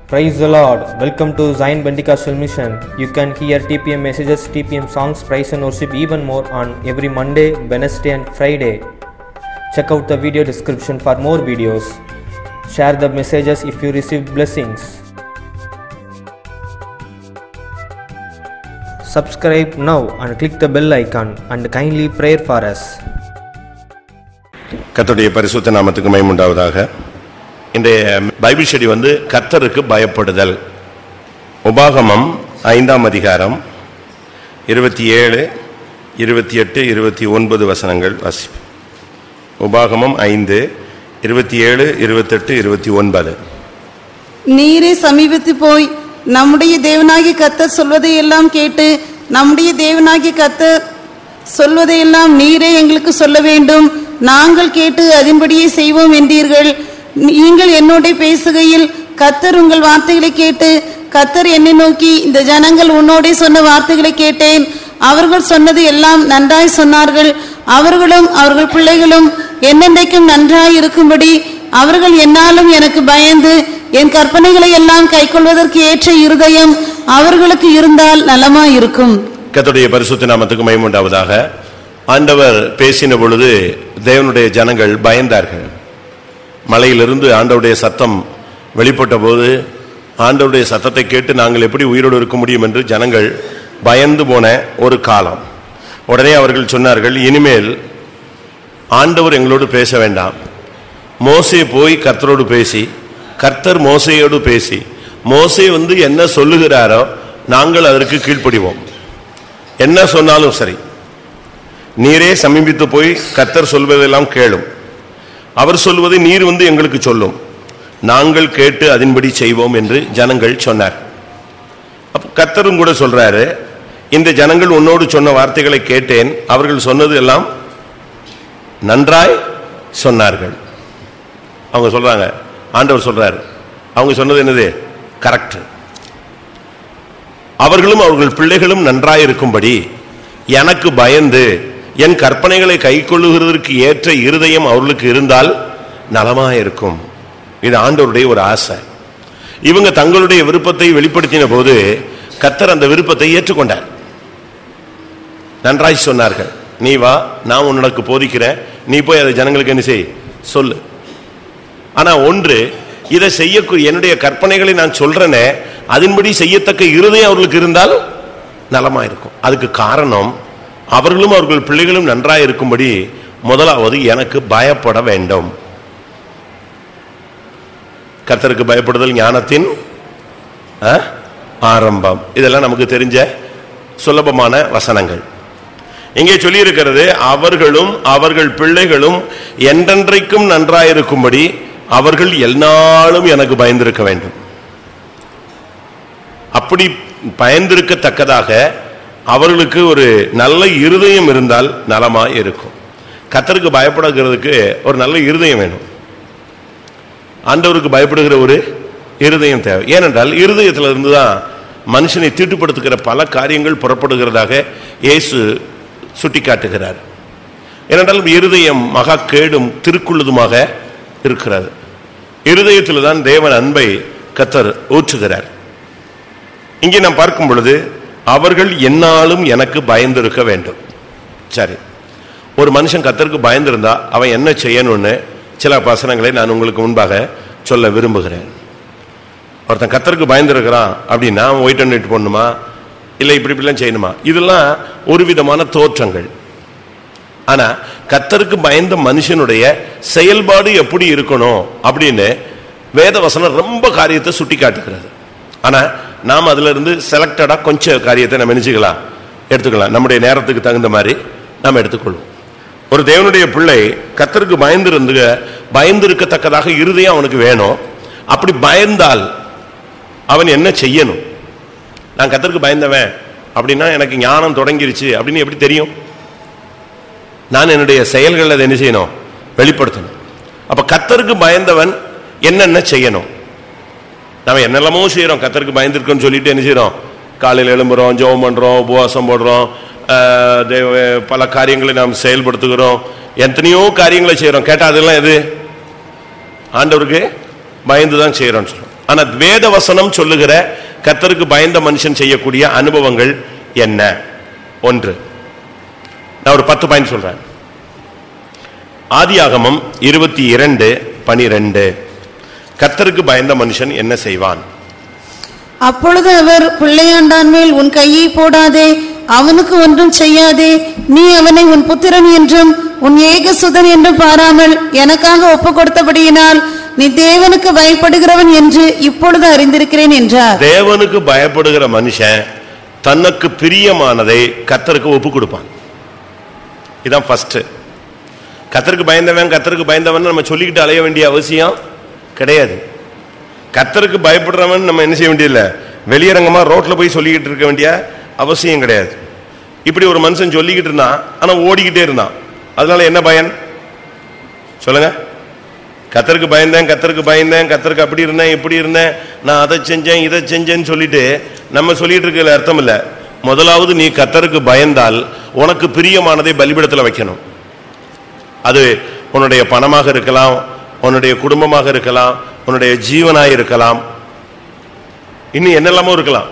Praise the Lord. Welcome to Zion Pentecostal Mission. You can hear TPM messages, TPM songs, praise and worship even more on every Monday, Wednesday, and Friday. Check out the video description for more videos. Share the messages if you receive blessings. Subscribe now and click the bell icon and kindly pray for us. கர்த்தருடைய பரிசுத்த நாமத்துக்கு மைமுண்டாவதாக இன்றைய Bible study வந்து கர்த்தருக்கு பயப்படுதல் உபாகமம் ஐந்தாம் அதிகாரம் இருபத்தி ஏழு இருபத்தி எட்டு இருபத்தி ஒன்பது வசனங்கள் வாசிப்பு உபாகமம் ஐந்து இருபத்தி ஏழு இருபத்தெட்டு இருபத்தி ஒன்பது நீரே சமீபத்து போய் நம்முடைய தேவனாகிய கர்த்தர் சொல்வதையெல்லாம் கேட்டு நம்முடைய தேவனாகிய கர்த்தர் சொல்வதையெல்லாம் நீரே எங்களுக்கு சொல்ல வேண்டும் நாங்கள் கேட்டு அதன்படியே செய்வோம் என்றீர்கள் நீங்கள் என்னோட பேசுகையில் கர்த்தர் உங்கள் வார்த்தைகளை கேட்டு கர்த்தர் என்னை நோக்கி இந்த ஜனங்கள் உன்னோடே சொன்ன வார்த்தைகளை கேட்டேன் அவர்கள் சொன்னது எல்லாம் நன்றாய் சொன்னார்கள் அவர்களும் அவர்கள் பிள்ளைகளும் என்னென்றைக்கும் நன்றாய் இருக்கும்படி அவர்கள் என்னாலும் எனக்கு பயந்து என் கற்பனைகளை எல்லாம் கைக்கொள்வதற்கு ஏற்ற இருதயம் அவர்களுக்கு இருந்தால் நலமாய் இருக்கும் கர்த்தருடைய பரிசுத்த நாமத்துக்கு மைமுண்டாவதாக ஆண்டவர் பேசின பொழுது தேவனுடைய ஜனங்கள் பயந்தார்கள் மலையிலிருந்து ஆண்டவருடைய சத்தம் வெளிப்பட்ட போது ஆண்டவருடைய சத்தத்தை கேட்டு நாங்கள் எப்படி உயிரோடு இருக்க முடியும் என்று ஜனங்கள் பயந்து போன ஒரு காலம் உடனே அவர்கள் சொன்னார்கள் இனிமேல் ஆண்டவர் எங்களோடு பேச வேண்டாம் மோசே போய் கர்த்தரோடு பேசி கர்த்தர் மோசையோடு பேசி மோசே வந்து என்ன சொல்லுகிறாரோ நாங்கள் அதற்கு கீழ்ப்படிவோம் என்ன சொன்னாலும் சரி நீரே சமீபித்து போய் கர்த்தர் சொல்வதெல்லாம் கேளும் அவர் சொல்வதை நீர் வந்து எங்களுக்கு சொல்லும் நாங்கள் கேட்டு அதன்படி செய்வோம் என்று ஜனங்கள் சொன்னார் அப்ப கர்த்தரும் கூட சொல்றாரு இந்த ஜனங்கள் உன்னோடு சொன்ன வார்த்தைகளை கேட்டேன் அவர்கள் சொன்னது எல்லாம் நன்றாய் சொன்னார்கள் அவங்க சொல்றாங்க ஆண்டவர் சொல்றாரு அவங்க சொன்னது என்னது கரெக்ட் அவர்களும் அவர்கள் பிள்ளைகளும் நன்றாய் இருக்கும்படி எனக்கு பயந்து என் கற்பனைகளை கைக்கொள்ளுகிறதற்கு ஏற்ற இருதயம் அவர்களுக்கு இருந்தால் நலமாயிருக்கும் இது ஆண்டவருடைய ஒரு ஆசை இவங்க தங்களுடைய விருப்பத்தை வெளிப்படுத்தின போது கத்தர் அந்த விருப்பத்தை ஏற்றுக்கொண்டார் நன்றாய் சொன்னார்கள் நீ வா நான் உனக்கு போதிக்கிறேன் நீ போய் அதை ஜனங்களுக்கு என்ன செய் சொல்லு ஆனா ஒன்று இதை செய்யக்கூடிய என்னுடைய கற்பனைகளை நான் சொல்றேனே அதன்படி செய்யத்தக்க இருதயம் அவர்களுக்கு இருந்தால் நலமா இருக்கும் அதுக்கு காரணம் அவர்களும் அவர்கள் பிள்ளைகளும் நன்றாய் இருக்கும்படி முதலாவது எனக்கு பயப்பட வேண்டும் கர்த்தருக்கு பயப்படுதல் ஞானத்தின் ஆ, ஆரம்பம் இதெல்லாம் நமக்கு தெரிஞ்ச சுலபமான வசனங்கள் இங்கே சொல்லியிருக்கிறது அவர்களும் அவர்கள் பிள்ளைகளும் என்றென்றைக்கும் நன்றாயிருக்கும்படி அவர்கள் எந்நாளும் எனக்கு பயந்திருக்க வேண்டும் அப்படி பயந்திருக்கத்தக்கதாக அவர்களுக்கு ஒரு நல்ல இருதயம் இருந்தால் நலமா இருக்கும் கத்தருக்கு பயப்படுகிறதுக்கு ஒரு நல்ல இருதயம் வேணும் ஆண்டவருக்கு பயப்படுகிற ஒரு இருதயம் தேவை ஏனென்றால் இருதயத்தில் இருந்து தான் மனுஷனை தீட்டுப்படுத்துகிற பல காரியங்கள் புறப்படுகிறதாக இயேசு சுட்டிக்காட்டுகிறார் ஏனென்றால் இருதயம் மகா கேடும் திருக்குள்ளதுமாக இருக்கிறது இருதயத்தில் தான் தேவன் அன்பை கத்தர் ஊற்றுகிறார் இங்கே நாம் பார்க்கும் பொழுது அவர்கள் என்னாலும் எனக்கு பயந்திருக்க வேண்டும் சரி ஒரு மனுஷன் கத்தருக்கு பயந்திருந்தா அவன் என்ன செய்யணும்னு சில வசனங்களை நான் உங்களுக்கு முன்பாக சொல்ல விரும்புகிறேன் ஒருத்தன் கத்தருக்கு பயந்துருக்கிறான் அப்படின்னா அவன் ஒயிட் அண்ட் ஒயிட் போடணுமா இல்லை இப்படி இப்படிலாம் செய்யணுமா இதெல்லாம் ஒரு விதமான தோற்றங்கள் ஆனா கத்தருக்கு பயந்த மனுஷனுடைய செயல்பாடு எப்படி இருக்கணும் அப்படின்னு வேத வசனம் ரொம்ப காரியத்தை சுட்டி காட்டுகிறது ஆனா நாம் அதுல இருந்து செலக்டடா கொஞ்சம் காரியத்தை நம்ம நினைச்சுக்கலாம் எடுத்துக்கலாம் நம்முடைய நேரத்துக்கு தகுந்த மாதிரி நாம் எடுத்துக்கொள்வோம் ஒரு தேவனுடைய பிள்ளை கத்தருக்கு பயந்திருந்து பயந்திருக்கத்தக்கதாக இருதயம் அவனுக்கு வேணும் அப்படி பயந்தால் அவன் என்ன செய்யணும் நான் கத்தருக்கு பயந்தவன் அப்படின்னா எனக்கு ஞானம் தொடங்கிருச்சு அப்படின்னு எப்படி தெரியும் நான் என்னுடைய செயல்கள் அதை என்ன செய்யணும் வெளிப்படுத்தணும் அப்ப கத்தருக்கு பயந்தவன் என்னென்ன செய்யணும் நம்ம என்னெல்லாமோ செய்யறோம் கத்தருக்கு பயந்துருக்கோன்னு சொல்லிட்டு என்ன செய்யறோம் காலையில் எழும்புறோம் ஜெபம் பண்றோம் உபவாசம் போடுறோம் ஆஹ், தேவ- பல காரியங்களை நாம் செயல்படுத்துகிறோம் எத்தனையோ காரியங்களை செய்யறோம் கேட்டா அதெல்லாம் எது ஆண்டவருக்கு பயந்து தான் செய்யறோம்னு சொல்றோம் ஆனா வேத வசனம் சொல்லுகிற கத்தருக்கு பயந்த மனுஷன் செய்யக்கூடிய அனுபவங்கள் என்ன ஒன்று நான் ஒரு பத்து பாயிண்ட் சொல்றேன் ஆதியாகமம் இருபத்தி இரண்டு பனிரெண்டு கத்தருக்கு பயந்த மனுஷன் என்ன செய்வான் அப்பொழுது அவர் பிள்ளையாண்டான் மேல் உன் கையை போடாதே அவனுக்கு ஒன்றும் செய்யாதே நீ அவனை உன் புத்திரன் என்றும் உன் ஏகசுதன் என்றும் பாராமல் எனக்காக ஒப்பு கொடுத்தபடியினால் நீ தேவனுக்கு பயப்படுகிறவன் என்று இப்பொழுது அறிந்திருக்கிறேன் என்றார் தேவனுக்கு பயப்படுகிற மனுஷன் தனக்கு பிரியமானதை கத்தருக்கு ஒப்பு கொடுப்பான் இதான் ஃபர்ஸ்ட் கத்தருக்கு பயந்தவன் கத்தருக்கு பயந்தவன் நம்ம சொல்லிக்கிட்டு அலைய வேண்டிய அவசியம் கிடையாது கத்தருக்கு பயப்படுறவன் நம்ம என்ன செய்ய வேண்டியதில்லை வெளியரங்கமா ரோட்ல போய் சொல்லிக்கிட்டு இருக்க வேண்டிய அவசியம் கிடையாது இப்படி ஒரு மனுஷன் சொல்லிக்கிட்டு இருந்தான் ஆனா ஓடிக்கிட்டே இருந்தான் அதனால என்ன பயன் சொல்லுங்க கத்தருக்கு பயந்தேன் கத்தருக்கு பயந்தேன் கத்தருக்கு அப்படி இருந்தேன் இப்படி இருந்தேன் நான் அதை செஞ்சேன் இதை செஞ்சேன்னு சொல்லிட்டு நம்ம சொல்லிட்டு இருக்கிற அர்த்தம் இல்ல முதலாவது நீ கத்தருக்கு பயந்தால் உனக்கு பிரியமானதை பலிபிடத்துல வைக்கணும் அது உன்னுடைய பணமாக இருக்கலாம் உன்னுடைய குடும்பமாக இருக்கலாம் உன்னுடைய ஜீவனாய் இருக்கலாம் இன்னும் என்னெல்லாமோ இருக்கலாம்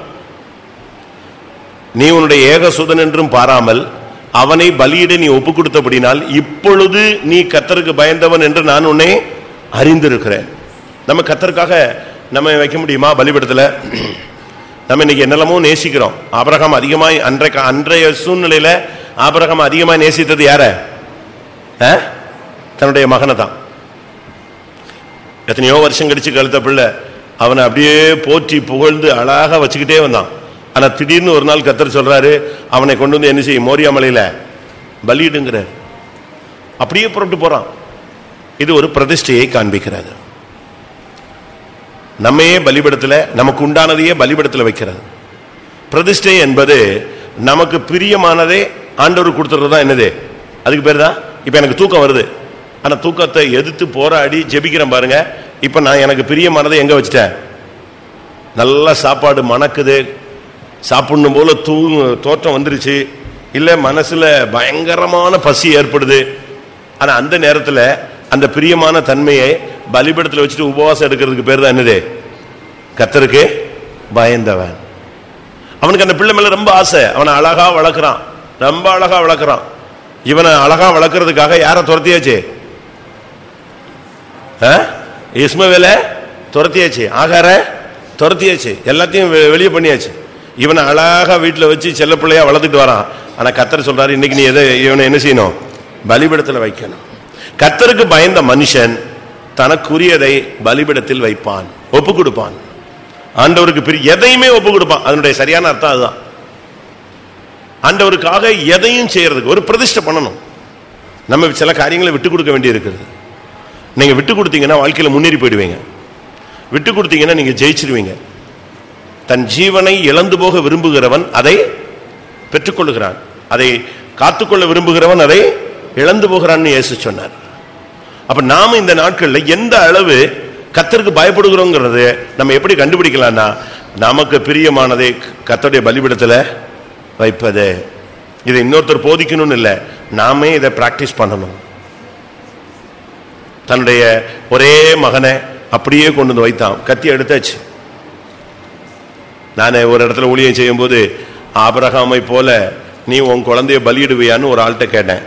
நீ உன்னுடைய ஏகசுதன் என்றும் பாராமல் அவனை பலியிட நீ ஒப்பு கொடுத்தபடினால் இப்பொழுது நீ கத்தருக்கு பயந்தவன் என்று நான் உன்னை அறிந்திருக்கிறேன் நம்ம கத்தருக்காக நம்ம வைக்க முடியுமா பலிபடத்துல நம்ம இன்னைக்கு என்னெல்லாமோ நேசிக்கிறோம் ஆபிரகாம் அதிகமாய் அன்றைய அன்றைய சூழ்நிலையில ஆபிரகாம் அதிகமாய் நேசித்தது யார ஆ? தன்னுடைய மகனை தான் எத்தனையோ வருஷம் கழிச்சு கழுத்த பிள்ளை அவனை அப்படியே போற்றி புகழ்ந்து அழகா வச்சுக்கிட்டே வந்தான் ஆனா திடீர்னு ஒரு நாள் கத்தர் சொல்றாரு அவனை கொண்டு வந்து என்ன செய்யும் மோரியா மலையில பலியிடுங்கிறார் அப்படியே புறப்பட்டு போறான் இது ஒரு பிரதிஷ்டையை காண்பிக்கிறது நம்மையே பலிபடத்துல நமக்கு உண்டானதையே பலிபடத்துல வைக்கிறது பிரதிஷ்டை என்பது நமக்கு பிரியமானதே ஆண்டவர் கொடுத்துறது தான் என்னது அதுக்கு பேர் தான் இப்ப எனக்கு தூக்கம் வருது ஆனா தூக்கத்தை எதிர்த்து போராடி ஜெபிக்கிறேன் பாருங்க இப்ப நான் எனக்கு பிரியமானதை எங்க வச்சிட்டேன் நல்ல சாப்பாடு மணக்குது சாப்பிடணும் போல தூ தோற்றம் வந்துருச்சு இல்ல மனசுல பயங்கரமான பசி ஏற்படுது ஆனா அந்த நேரத்துல அந்த பிரியமான தன்மையை பலிபடத்துல வச்சுட்டு உபவாசம் எடுக்கிறதுக்கு பேர் தான் என்னது கத்தருக்கு பயந்தவன் அவனுக்கு அந்த பிள்ளை மேல ரொம்ப ஆசை அவனை அழகா வளர்க்குறான் ரொம்ப அழகா வளர்க்குறான் இவனை அழகா வளர்க்கறதுக்காக யாரை துரத்தியாச்சு இஸ்மவேல துரத்தியாச்சு ஆகார துரத்தியாச்சு எல்லாத்தையும் வெ- வெளியே பண்ணியாச்சு இவனை அழகா வீட்டுல வச்சு செல்ல பிள்ளையா வளர்த்துட்டு வரான் ஆனா கத்தர் சொல்றாரு இன்னைக்கு நீ எதை இவனை என்ன செய்யணும் பலிபிடத்துல வைக்கணும் கத்தருக்கு பயந்த மனுஷன் தனக்குரியதை பலிபிடத்தில் வைப்பான் ஒப்பு கொடுப்பான் ஆண்டவருக்கு பிரி எதையுமே ஒப்பு கொடுப்பான் அதனுடைய சரியான அர்த்தம் அதுதான் ஆண்டவருக்காக எதையும் செய்யறதுக்கு ஒரு பிரதிஷ்டை பண்ணணும் நம்ம சில காரியங்களை விட்டு கொடுக்க வேண்டி இருக்கிறது நீங்க விட்டு கொடுத்தீங்கன்னா வாழ்க்கையில முன்னேறி போயிடுவீங்க விட்டு கொடுத்தீங்கன்னா நீங்க ஜெயிச்சிருவீங்க தன் ஜீவனை இழந்து போக விரும்புகிறவன் அதை பெற்றுக்கொள்ளுகிறான் அதை காத்துக்கொள்ள விரும்புகிறவன் அதை இழந்து போகிறான்னு இயேசு சொன்னார் அப்ப நாம இந்த நாட்கள்ல எந்த அளவு கத்தருக்கு பயப்படுகிறோங்கிறது நம்ம எப்படி கண்டுபிடிக்கலாம்னா நமக்கு பிரியமானதை கத்தருடைய பலிபிடத்துல வைப்பது இதை இன்னொருத்தர் போதிக்கணும்னு இல்லை நாமே இதை பிராக்டிஸ் பண்ணணும் தன்னுடைய ஒரே மகனை அப்படியே கொண்டு வந்து வைத்தான் கத்தி எடுத்தாச்சு நான் ஒரு இடத்துல ஊழியம் செய்யும்போது ஆபிரகாமை போல நீ உன் குழந்தைய பலியிடுவியான்னு ஒரு ஆள்கிட்ட கேட்டேன்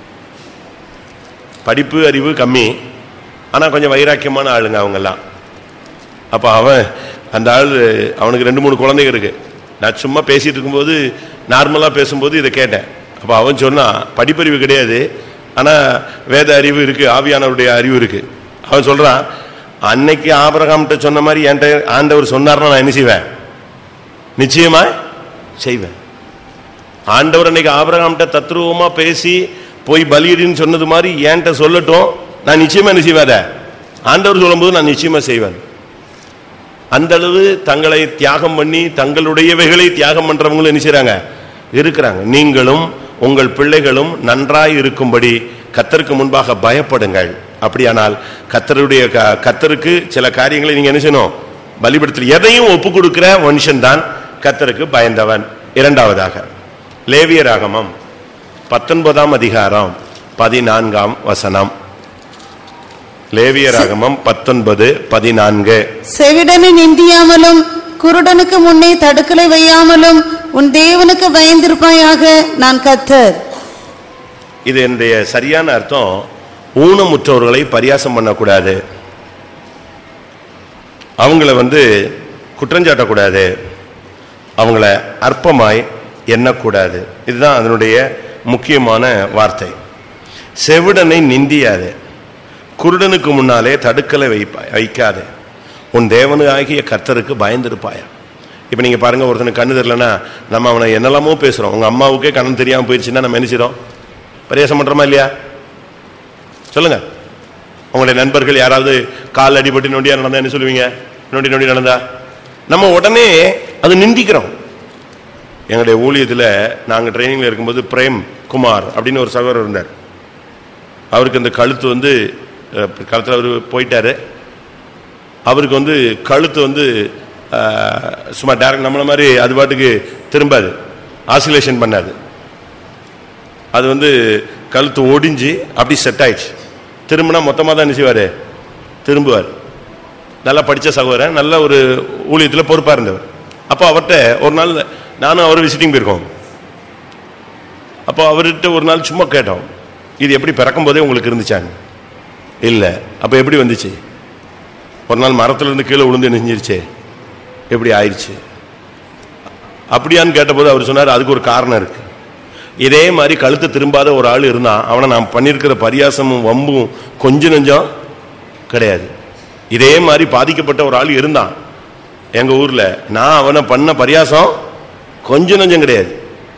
படிப்பு அறிவு கம்மி ஆனால் கொஞ்சம் வைராக்கியமான ஆளுங்க அவங்கெல்லாம் அப்போ அவன் அந்த ஆள் அவனுக்கு ரெண்டு மூணு குழந்தைங்க இருக்கு நான் சும்மா பேசிட்டு இருக்கும்போது நார்மலாக பேசும்போது இதை கேட்டேன் அப்போ அவன் சொன்னான் படிப்பறிவு கிடையாது ஆனால் வேத அறிவு இருக்கு ஆவியானவருடைய அறிவு இருக்கு அவன் சொல்றான் அன்னைக்கு ஆபரகாம்கிட்ட சொன்ன மாதிரி என்கிட்ட ஆண்டவர் சொன்னார்னா நான் என்ன செய்வேன் நிச்சயமா செய்வேன் ஆண்டவர் அன்னைக்கு ஆபிரகாம்கிட்ட தத்ரூபமா பேசி போய் பலியிடுன்னு சொன்னது மாதிரி என்கிட்ட சொல்லட்டும் நான் நிச்சயமா என்ன செய்வாத ஆண்டவர் சொல்லும்போது நான் நிச்சயமா செய்வேன் அந்த அளவு தங்களை தியாகம் பண்ணி தங்களுடையவைகளை தியாகம் பண்றவங்களும் என்ன செய்றாங்க இருக்கிறாங்க நீங்களும் உங்கள் பிள்ளைகளும் நன்றாய் இருக்கும்படி கத்தருக்கு முன்பாக பயப்படுங்கள் அப்படியானால் கத்தருடைய க- கத்தருக்கு சில காரியங்களை நீங்க என்ன செய்யணும் பலிபடத்தில் எதையும் ஒப்பு கொடுக்கிற மனுஷன் தான் கத்தருக்கு பயந்தவன் இரண்டாவதாக லேவியராகமம் பத்தொன்பதாம் அதிகாரம் பதினான்காம் வசனம் லேவியராகமம் பத்தொன்பது பதினான்கு செவிடனை நிந்தியாமலும் குருடனுக்கு முன்னே தடுக்கலை வையாமலும் உன் தேவனுக்கு பயந்திருப்பாயாக நான் கத்தர் இது என்னுடைய சரியான அர்த்தம் ஊனமுற்றவர்களை பரியாசம் பண்ணக்கூடாது அவங்கள வந்து குற்றஞ்சாட்டக்கூடாது அவங்கள அற்பமாய் எண்ணக்கூடாது இதுதான் அதனுடைய முக்கியமான வார்த்தை செவிடனை நிந்தியாதே குருடனுக்கு முன்னாலே தடுக்கலை வைப்பா வைக்காதே உன் தேவனு ஆகிய கர்த்தருக்கு பயந்திருப்பாயா இப்போ நீங்கள் பாருங்க ஒருத்தனுக்கு கண்ணு தெரியலனா நம்ம அவனை என்னெல்லாமோ பேசுகிறோம் உங்கள் அம்மாவுக்கே கண்ணு தெரியாமல் போயிடுச்சுன்னா நம்ம என்ன செய்றோம் பரியாசம் பண்ணுறோமா இல்லையா சொல்லுங்க உங்களுடைய நண்பர்கள் யாராவது கால் அடிபட்டு நொண்டியா நடந்தா என்ன சொல்லுவீங்க நொண்டி நொண்டி நடந்தா நம்ம உடனே அது நிந்திக்கிறோம் எங்களுடைய ஊழியத்தில் நாங்கள் ட்ரைனிங்கில் இருக்கும்போது பிரேம் குமார் அப்படின்னு ஒரு சகோதரர் இருந்தார் அவருக்கு அந்த கழுத்து வந்து கழுத்தில் அவர் போயிட்டாரு அவருக்கு வந்து கழுத்து வந்து அஹ், சும்மா டேரக்ட் நம்மள மாதிரி அது பாட்டுக்கு திரும்பாது ஆசிலேஷன் பண்ணாது அது வந்து கழுத்து ஒடிஞ்சு அப்படி செட் ஆயிடுச்சு திரும்பினா மொத்தமாக தான் என்ன செய்வார் திரும்புவார் நல்லா படித்த சகோதரன் நல்ல ஒரு ஊழியத்தில் பொறுப்பாக இருந்தவர் அப்போ அவர்கிட்ட ஒரு நாள் நானும் அவர் விசிட்டிங் போயிருக்கோம் அப்போ அவர்கிட்ட ஒரு நாள் சும்மா கேட்டோம் இது எப்படி பிறக்கும் போதே உங்களுக்கு இருந்துச்சாங்க இல்லை அப்போ எப்படி வந்துச்சு ஒரு நாள் மரத்துலேருந்து கீழே விழுந்து நெஞ்சிருச்சே எப்படி ஆயிடுச்சு அப்படியான்னு கேட்டபோது அவர் சொன்னார் அதுக்கு ஒரு காரணம் இருக்கு இதே மாதிரி கழுத்து திரும்பாத ஒரு ஆள் இருந்தான் அவனை நான் பண்ணியிருக்கிற பரியாசமும் வம்பும் கொஞ்சம் நெஞ்சம் கிடையாது இதே மாதிரி பாதிக்கப்பட்ட ஒரு ஆள் இருந்தான் எங்க ஊர்ல நான் அவனை பண்ண பரியாசம் கொஞ்சம் நெஞ்சம் கிடையாது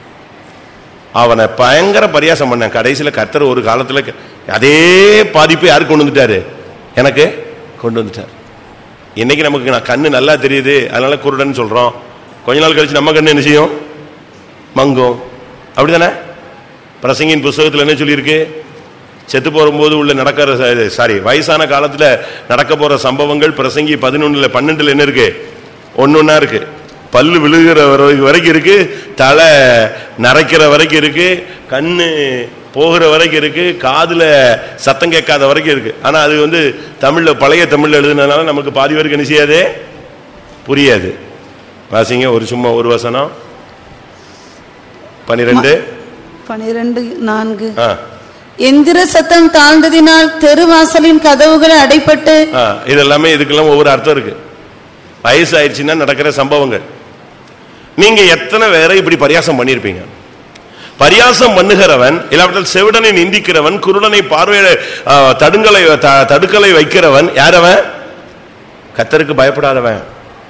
அவனை பயங்கர பரியாசம் பண்ணேன் கடைசியில் கர்த்தர் ஒரு காலத்தில் அதே பாதிப்பு யாருக்கு கொண்டு வந்துட்டாரு எனக்கு கொண்டு வந்துட்டார் இன்னைக்கு நமக்கு நான் கண்ணு நல்லா தெரியுது அதனால குருடன் சொல்றோம் கொஞ்ச நாள் கழிச்சு நம்ம கண்ணு என்ன செய்யும் மங்கும் அப்படிதானே பிரசங்கின் புஸ்தகத்தில் என்ன சொல்லியிருக்கு செத்து போகும்போது உள்ள நடக்கிற சாரி வயசான காலத்தில் நடக்க போற சம்பவங்கள் பிரசங்கி பதினொன்னுல பன்னெண்டுல என்ன இருக்கு ஒன்னொன்னா இருக்கு பல்லு விழுகிற வரை- வரைக்கும் இருக்கு தலை நரைக்கிற வரைக்கும் இருக்கு கண்ணு போகிற வரைக்கும் இருக்கு காதுல சத்தம் கேட்காத வரைக்கும் இருக்கு ஆனா அது வந்து தமிழ்ல பழைய தமிழ்ல எழுதுனதுனால நமக்கு பாதி வரைக்கும் என்ன செய்யாது புரியாது வாசிங்க ஒரு சும்மா ஒரு வசனம் பனிரெண்டு பனிரெண்டு நான்கு ஆ எந்திர சத்தம் தாழ்ந்ததினால் தெருவாசலின் கதவுகள் அடைப்பட்டு ஆ, இதெல்லாமே இதுக்கெல்லாம் ஒவ்வொரு அர்த்தம் இருக்கு வயசு ஆயிடுச்சுன்னா நடக்கிற சம்பவங்கள் நீங்க எத்தனை பேரை இப்படி பரியாசம் பண்ணியிருப்பீங்க பரியாசம் பண்ணுகிறவன் இல்லாவிட்டால் செவிடனை நிந்திக்கிறவன் குருடனை பார்வையில ஆ, தடுங்கலை த- தடுக்கலை வைக்கிறவன் யாரவன் கத்தருக்கு பயப்படாதவன்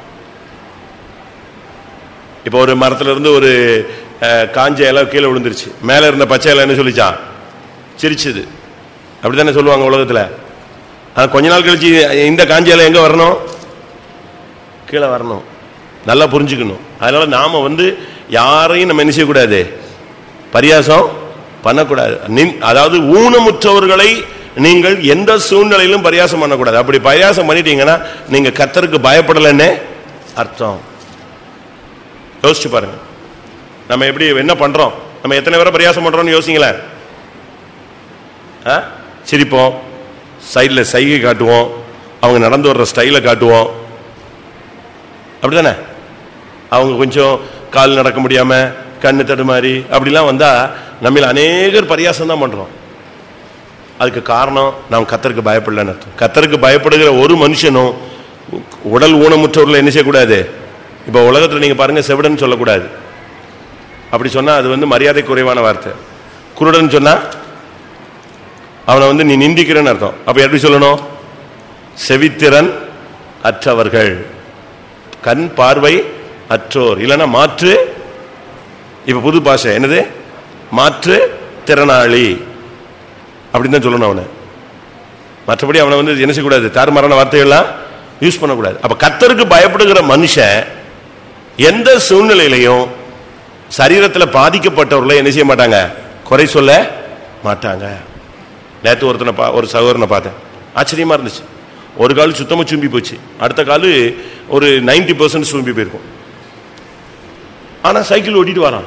இப்போ ஒரு மரத்துல இருந்து ஒரு அஹ், காஞ்ச இலை கீழே விழுந்துருச்சு மேல இருந்த பச்சை இலை என்ன சொல்லிச்சான் சிரிச்சுது அப்படித்தானே சொல்லுவாங்க உலகத்துல ஆனா கொஞ்ச நாள் கழிச்சு இந்த காஞ்ச இலை எங்க வரணும் கீழே வரணும் நல்லா புரிஞ்சுக்கணும் அதனால நாம வந்து யாரையும் நம்ம என்ன செய்யக்கூடாது பரியாசம் பண்ணக்கூடாது நின்- அதாவது ஊனமுற்றவர்களை நீங்கள் எந்த சூழ்நிலையிலும் பரியாசம் பண்ணக்கூடாது அப்படி பரியாசம் பண்ணிட்டீங்கன்னா நீங்க கத்தருக்கு பயப்படலைன்னு அர்த்தம் யோசிச்சு பாருங்க நம்ம எப்படி என்ன பண்றோம் நம்ம எத்தனை பேரை பரியாசம் பண்றோம்னு யோசிங்களேன் ஆ? சிரிப்போம் சைடில் சைகை காட்டுவோம் அவங்க நடந்து வர்ற ஸ்டைலை காட்டுவோம் அப்படிதானே அவங்க கொஞ்சம் கால் நடக்க முடியாம கண்ணு தடுமாறி அப்படிலாம் வந்தா நம்மள அநேகர் பரியாசம் தான் பண்றோம் அதுக்கு காரணம் நாம் கத்தருக்கு பயப்படலன்னு அர்த்தம் கத்தருக்கு பயப்படுகிற ஒரு மனுஷனும் உடல் ஊனமுற்றவர்களை என்ன செய்யக்கூடாது இப்போ உலகத்தில் நீங்க பாருங்க செவிடன் சொல்லக்கூடாது அப்படி சொன்னா அது வந்து மரியாதை குறைவான வார்த்தை குருடன் சொன்னா அவனை வந்து நீ நிந்திக்கிறன்னு அர்த்தம் அப்ப எப்படி சொல்லணும் செவித்திறன் அற்றவர்கள் கண் பார்வை அற்றோர் இல்லைன்னா மாற்று இப்ப புது பாஷை என்னது மாற்று திறனாளி அப்படின்னு தான் சொல்லணும் அவனை மற்றபடி அவனை வந்து என்ன செய்யக்கூடாது தாறுமாறான வார்த்தைகள்லாம் யூஸ் பண்ணக்கூடாது அப்ப கத்தருக்கு பயப்படுகிற மனுஷன் எந்த சூழ்நிலையிலையும் சரீரத்தில் பாதிக்கப்பட்டவர்களை என்ன செய்ய மாட்டாங்க குறை சொல்ல மாட்டாங்க நேற்று ஒருத்தனை பா ஒரு சகோதரனை பார்த்தேன் ஆச்சரியமா இருந்துச்சு ஒரு கால் சுத்தமாக சும்பி போச்சு அடுத்த கால் ஒரு 90% பர்சன்ட் சும்பி போயிருக்கும் ஆனால் சைக்கிள் ஓட்டிட்டு வரான்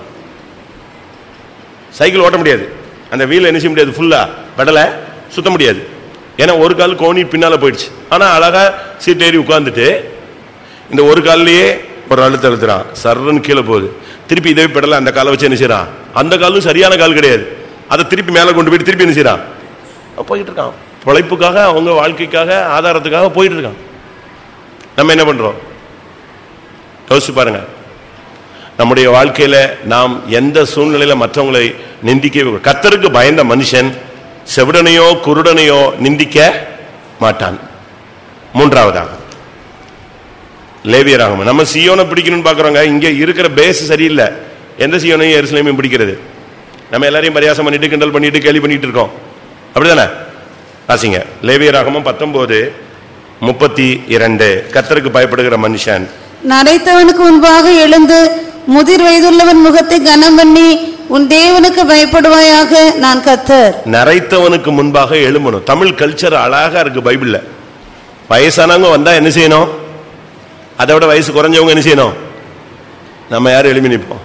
சைக்கிள் ஓட்ட முடியாது அந்த வீல் என்ன செய்ய முடியாது ஃபுல்லாக பெடலை சுத்த முடியாது ஏன்னா ஒரு கால் கோணி பின்னால போயிடுச்சு ஆனா அழகா சீட் ஏறி உட்கார்ந்துட்டு இந்த ஒரு கால்லயே ஒரு அழுத்த அழுத்துறான் சர்றன்னு கீழே போகுது திருப்பி இதே பெடல அந்த காலை வச்சு என்ன செய்றான் அந்த காலும் சரியான கால் கிடையாது அதை திருப்பி மேலே கொண்டு போயிட்டு திருப்பி என்ன செய்றான் அவன் போயிட்டு இருக்கான் பிழைப்புக்காக அவங்க வாழ்க்கைக்காக ஆதாரத்துக்காக போயிட்டு இருக்கான் நம்ம என்ன பண்றோம் யோசிச்சு பாருங்க நம்முடைய வாழ்க்கையில நாம் எந்த சூழ்நிலையில மற்றவங்களை நிந்திக்க கத்தருக்கு பயந்த மனுஷன் செவிடனையோ குருடனையோ நிந்திக்க மாட்டான் மூன்றாவதாக லேவியராகும் நம்ம சியோனை பிடிக்கணும்னு பாக்குறோங்க இங்க இருக்கிற பேஸ் சரியில்லை எந்த சியோனையும் எருசலேமையும் பிடிக்கிறது நம்ம எல்லாரையும் பரியாசம் பண்ணிட்டு கிண்டல் பண்ணிட்டு கேலி பண்ணிட்டு இருக்கோம் அப்படிதானே வாசிங்க லேவியராகமும் பத்தொன்பது முப்பத்தி இரண்டு கத்தருக்கு பயப்படுகிற மனுஷன் நரைத்தவனுக்கு முன்பாக எழுந்து முதிர் வயதுள்ளவன் முகத்தை கனம் பண்ணி உன் தேவனுக்கு பயப்படுவாயாக நான் கத்தர் நரைத்தவனுக்கு முன்பாக எழும்பணும் தமிழ் கல்ச்சர் அழகா இருக்கு பைபிள்ல வயசானவங்க வந்தா என்ன செய்யணும் அதை விட வயசு குறைஞ்சவங்க என்ன செய்யணும் நம்ம யாரும் எழுப்பி நிற்போம்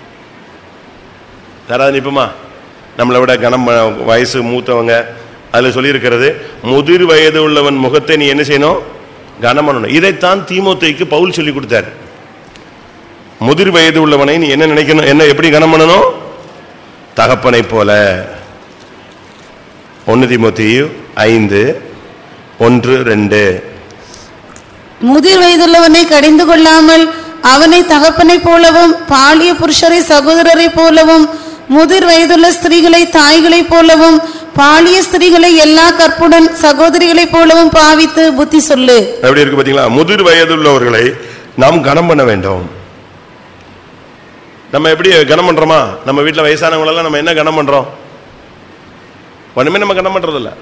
யாராவது நிற்போமா நம்மளை விட கனம் ப- வயசு மூத்தவங்க அதில் சொல்லியிருக்கிறது முதிர் வயது உள்ளவன் முகத்தை நீ என்ன செய்யணும் கனம் பண்ணணும் இதைத்தான் தீமோத்தேயுக்கு பவுல் சொல்லி கொடுத்தார் முதிர் வயது உள்ளவனை நீ என்ன நினைக்கணும் என்ன எப்படி கனம் பண்ணணும் தகப்பனை போல ஒன்னு தீமோத்தேயு ஐந்து ஒன்று ரெண்டு முதிர் வயதுள்ளவனை கடிந்து கொள்ளாமல் அவனை தகப்பனைப் போலவும் பாலிய புருஷரை சகோதரரைப் போலவும் முதிர் வயதுள்ள ஸ்திரீகளை தாய்களைப் போலவும் பாலிய ஸ்திரீகளை எல்லா கற்புடன் சகோதரிகளைப் போலவும் பாவித்து புத்தி சொல்லு எப்படி இருக்கு பாத்தீங்களா முதிர் வயதுள்ளவர்களை நாம் கனம் பண்ண வேண்டும் நம்ம எப்படி கனம் பண்றோமா நம்ம வீட்டுல வயசானவங்களெல்லாம் நம்ம என்ன கனம் பண்றோம் ஒண்ணுமே நம்ம கனம் பண்றது இல்ல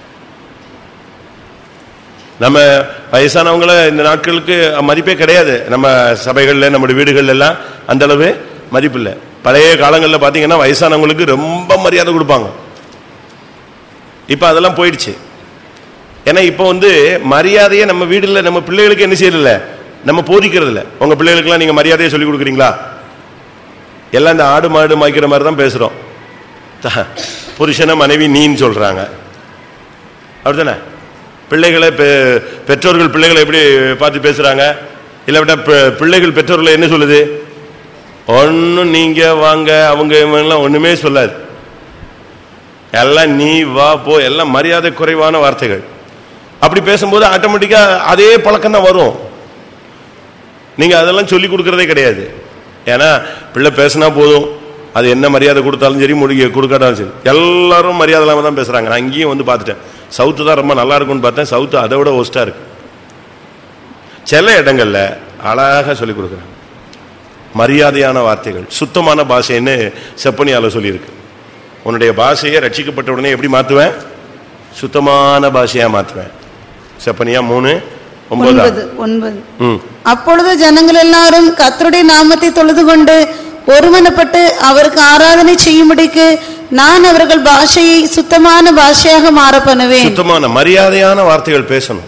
நம்ம வயசானவங்கள இந்த நாட்களுக்கு மதிப்பே கிடையாது நம்ம சபைகள்ல நம்முடைய வீடுகள்ல எல்லாம் அந்த அளவு மதிப்பு இல்லை பழைய காலங்களில் பார்த்தீங்கன்னா வயசானவங்களுக்கு ரொம்ப மரியாதை கொடுப்பாங்க இப்போ அதெல்லாம் போயிடுச்சு ஏன்னா இப்போ வந்து மரியாதையை நம்ம வீடுல நம்ம பிள்ளைகளுக்கு என்ன செய்யறதில்ல நம்ம போதிக்கிறது இல்ல உங்க பிள்ளைகளுக்கெல்லாம் நீங்க மரியாதையை சொல்லி கொடுக்குறீங்களா எல்லாம் இந்த ஆடு மாடு மாய்க்கிற மாதிரி தான் பேசுறோம் த- புருஷனை மனைவி நீன்னு சொல்றாங்க அப்படிதானே பிள்ளைகளை பெ- பெற்றோர்கள் பிள்ளைகளை எப்படி பார்த்து பேசுறாங்க இல்லாவிட்டா பி- பிள்ளைகள் பெற்றோர்களை என்ன சொல்லுது ஒன்றும் நீங்க வாங்க அவங்க இவங்கெல்லாம் ஒண்ணுமே சொல்லாது எல்லாம் நீ வா போ எல்லாம் மரியாதை குறைவான வார்த்தைகள் அப்படி பேசும்போது ஆட்டோமேட்டிக்கா அதே பழக்கம் தான் வரும் நீங்க அதெல்லாம் சொல்லி கொடுக்கறதே கிடையாது ஏன்னா பிள்ளை பேசினா போதும் அது என்ன மரியாதை கொடுத்தாலும் சரி முடிக்க கொடுக்காட்டாலும் சரி எல்லாரும் மரியாதை இல்லாம தான் பேசுறாங்க நான் இங்கேயும் வந்து பார்த்துட்டேன் சவுத்து தான் ரொம்ப நல்லா இருக்கும்னு பார்த்தேன் சவுத்து அதை விட ஒஸ்டா இருக்கு சில இடங்கள்ல அழகா சொல்லி கொடுக்குறாங்க மரியாதையான வார்த்தைகள் சுத்தமான பாஷைன்னு செப்பனியால சொல்லியிருக்கு உன்னுடைய பாஷையை ரட்சிக்கப்பட்ட உடனே எப்படி மாத்துவேன் சுத்தமான பாஷையா மாத்துவேன் செப்பனியா மூணு ஒன்பதா ஒன்பது ஒன்பது ம் அப்பொழுது ஜனங்கள் எல்லாரும் கர்த்தருடைய நாமத்தை தொழுது கொண்டு ஒருமனப்பட்டு அவருக்கு ஆராதனை செய்யும்படிக்கு நான் அவர்கள் பாஷையை சுத்தமான பாஷையாக மாற பண்ணுவேன் சுத்தமான மரியாதையான வார்த்தைகள் பேசணும்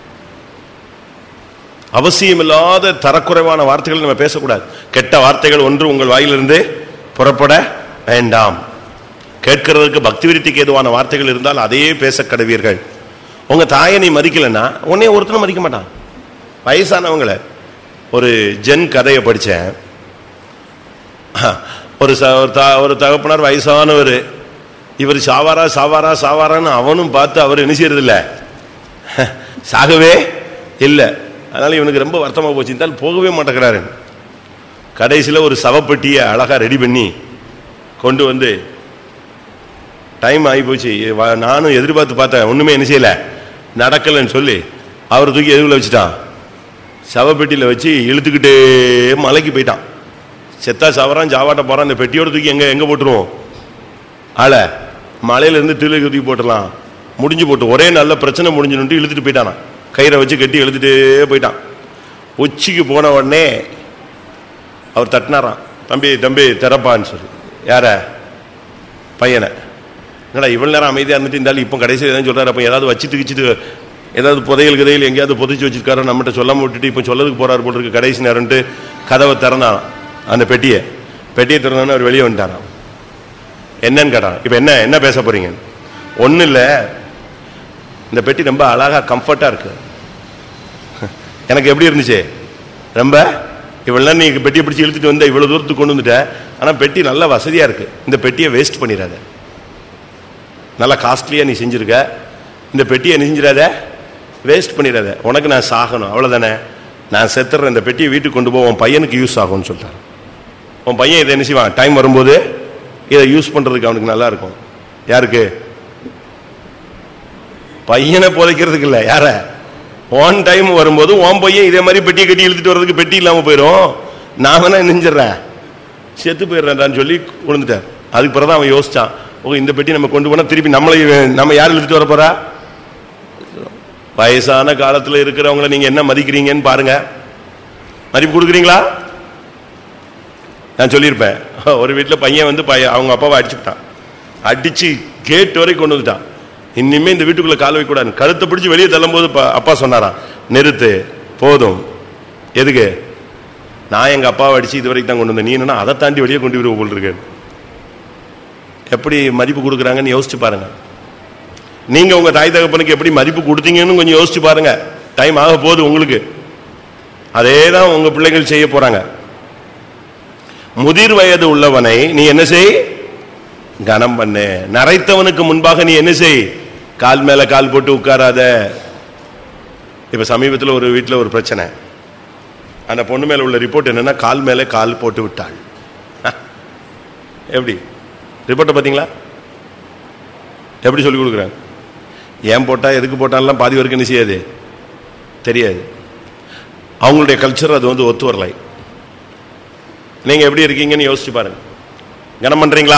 அவசியமில்லாத தரக்குறைவான வார்த்தைகள் நம்ம பேசக்கூடாது கெட்ட வார்த்தைகள் ஒன்று உங்கள் வாயிலிருந்து புறப்பட வேண்டாம் கேட்கிறதுக்கு பக்தி விருத்திக்கு ஏதுவான வார்த்தைகள் இருந்தால் அதையே பேச கடவீர்கள் உங்க தாயை நீ மதிக்கலைன்னா உன்னைய ஒருத்தனும் மதிக்க மாட்டான் வயசானவங்களை ஒரு ஜென் கதையை படிச்சேன் ஒரு ச- ஒரு த- ஒரு தகப்பனார் வயசானவர் இவர் சாவாரா சாவாரா சாவாரான்னு அவனும் பார்த்து அவர் என்ன செய்யறது இல்ல சாகவே இல்லை அதனால இவனுக்கு ரொம்ப வருத்தமா போச்சு இருந்தாலும் போகவே மாட்டேங்கிறாரு கடைசியில் ஒரு சவப்பெட்டியை அழகா ரெடி பண்ணி கொண்டு வந்து டைம் ஆகி போச்சு வ- நானும் எதிர்பார்த்து பார்த்தேன் ஒண்ணுமே என்ன செய்யல நடக்கலைன்னு சொல்லி அவர் தூக்கி எதுக்குள்ள வச்சுட்டான் சவப்பெட்டியில் வச்சு இழுத்துக்கிட்டே மலைக்கு போயிட்டான் செத்தா சவறான் ஜாவாட்ட போறான் இந்த பெட்டியோட தூக்கி எங்க எங்க போட்டுருவோம் ஆள மலையில இருந்து தீழ தூக்கி போட்டுடலாம் முடிஞ்சு போட்டு ஒரே நல்ல பிரச்சனை முடிஞ்சுன்னு இழுத்துட்டு போயிட்டானா கயிறை வச்சு கட்டி இழுத்துட்டே போயிட்டான் உச்சிக்கு போன உடனே அவர் தட்டினாராம் தம்பி தம்பி திறப்பான்னு சொல்லி யார பையனை என்னடா இவ்வளவு நேரம் அமைதியா இருந்துட்டு இருந்தாலும் இப்போ கடைசியில் எதாவது சொல்றாரு அப்போ ஏதாவது வச்சுட்டு கிச்சிட்டு ஏதாவது புதையல் கதையில் எங்கேயாவது புதைச்சு வச்சிருக்காரு நம்மகிட்ட சொல்லாம விட்டுட்டு இப்போ சொல்லதுக்கு போறாரு போல இருக்கு கடைசி நேரம்ட்டு கதவை திறந்தான் அந்த பெட்டியை பெட்டியை திறந்தோன்னு அவர் வெளியே வந்துட்டாராம் என்னன்னு கேட்டான் இப்போ என்ன என்ன பேச போறீங்க ஒன்றும் இல்லை இந்த பெட்டி ரொம்ப அழகா கம்ஃபர்ட்டா இருக்கு எனக்கு எப்படி இருந்துச்சு ரொம்ப இவ்வளவு நேரம் நீ பெட்டியை பிடிச்சி இழுத்துட்டு வந்த இவ்வளவு தூரத்துக்கு கொண்டு வந்துட்ட ஆனா பெட்டி நல்ல வசதியா இருக்கு இந்த பெட்டியை வேஸ்ட் பண்ணிடாத நல்லா காஸ்ட்லியா நீ செஞ்சிருக்க இந்த பெட்டியை நீ செஞ்சிடாத வேஸ்ட் பண்ணிடாத உனக்கு நான் சாகணும் அவ்வளவுதானே நான் செத்துறேன் இந்த பெட்டியை வீட்டுக்கு கொண்டு போ உன் பையனுக்கு யூஸ் ஆகும்னு சொல்லிட்டான் உன் பையன் இதை என்ன செய்வான் டைம் வரும்போது இதை யூஸ் பண்றதுக்கு அவனுக்கு நல்லா இருக்கும் யாருக்கு பையனை புதைக்கிறதுக்கு இல்ல யார ஒன் டைம் வரும்போது உன் பையன் இதே மாதிரி பெட்டியை கட்டி இழுத்துட்டு வர்றதுக்கு பெட்டி இல்லாம போயிடும் நான் வேணா நெஞ்சிடுறேன் செத்து போயிடுறேன்டான்னு சொல்லி விழுந்துட்டார் அதுக்கு பிறகு அவன் யோசிச்சான் ஓ இந்த பெட்டி நம்ம கொண்டு போனா திருப்பி நம்மளை நம்ம யார் இழுத்துட்டு வர போறா வயசான காலத்துல இருக்கிறவங்கள நீங்க என்ன மதிக்கிறீங்கன்னு பாருங்க மதிப்பு கொடுக்குறீங்களா நான் சொல்லியிருப்பேன் ஒரு வீட்டில் பையன் வந்து பையன் அவங்க அப்பாவை அடிச்சுட்டான் அடிச்சு கேட் வரைக்கும் கொண்டு வந்துட்டான் இனிமே இந்த வீட்டுக்குள்ள கால் வைக்கக்கூடாது கழுத்தை பிடிச்சி வெளியே தள்ளும்போது ப- அப்பா சொன்னாராம் நிறுத்து போதும் எதுக்கு நான் எங்க அப்பாவை அடிச்சு இது வரைக்கும் தான் கொண்டு வந்தேன் நீ என்னன்னா அதை தாண்டி வெளியே கொண்டு வருவோம் போல் இருக்கு எப்படி மதிப்பு கொடுக்குறாங்கன்னு யோசிச்சு பாருங்க நீங்க உங்க தாய் தகப்பனுக்கு எப்படி மதிப்பு கொடுத்தீங்கன்னு கொஞ்சம் யோசிச்சு பாருங்க டைம் ஆக போகுது உங்களுக்கு அதே தான் உங்க பிள்ளைகள் செய்ய போறாங்க முதிர் வயது உள்ளவனை நீ என்ன செய் கனம் பண்ணு நரைத்தவனுக்கு முன்பாக நீ என்ன செய் கால் மேல கால் போட்டு உட்காராத இப்ப சமீபத்தில் ஒரு வீட்டில் ஒரு பிரச்சனை அந்த பொண்ணு மேல உள்ள ரிப்போர்ட் என்னன்னா கால் மேல கால் போட்டு விட்டாள் எப்படி ரிப்போர்ட்டை பார்த்தீங்களா எப்படி சொல்லி கொடுக்குறாங்க ஏன் போட்டா எதுக்கு போட்டான்லாம் பாதி வரைக்கும் என்ன செய்யாது தெரியாது அவங்களுடைய கல்ச்சர் அது வந்து ஒத்து வரலை நீங்க எப்படி இருக்கீங்கன்னு யோசிச்சு பாருங்க கனம் பண்றீங்களா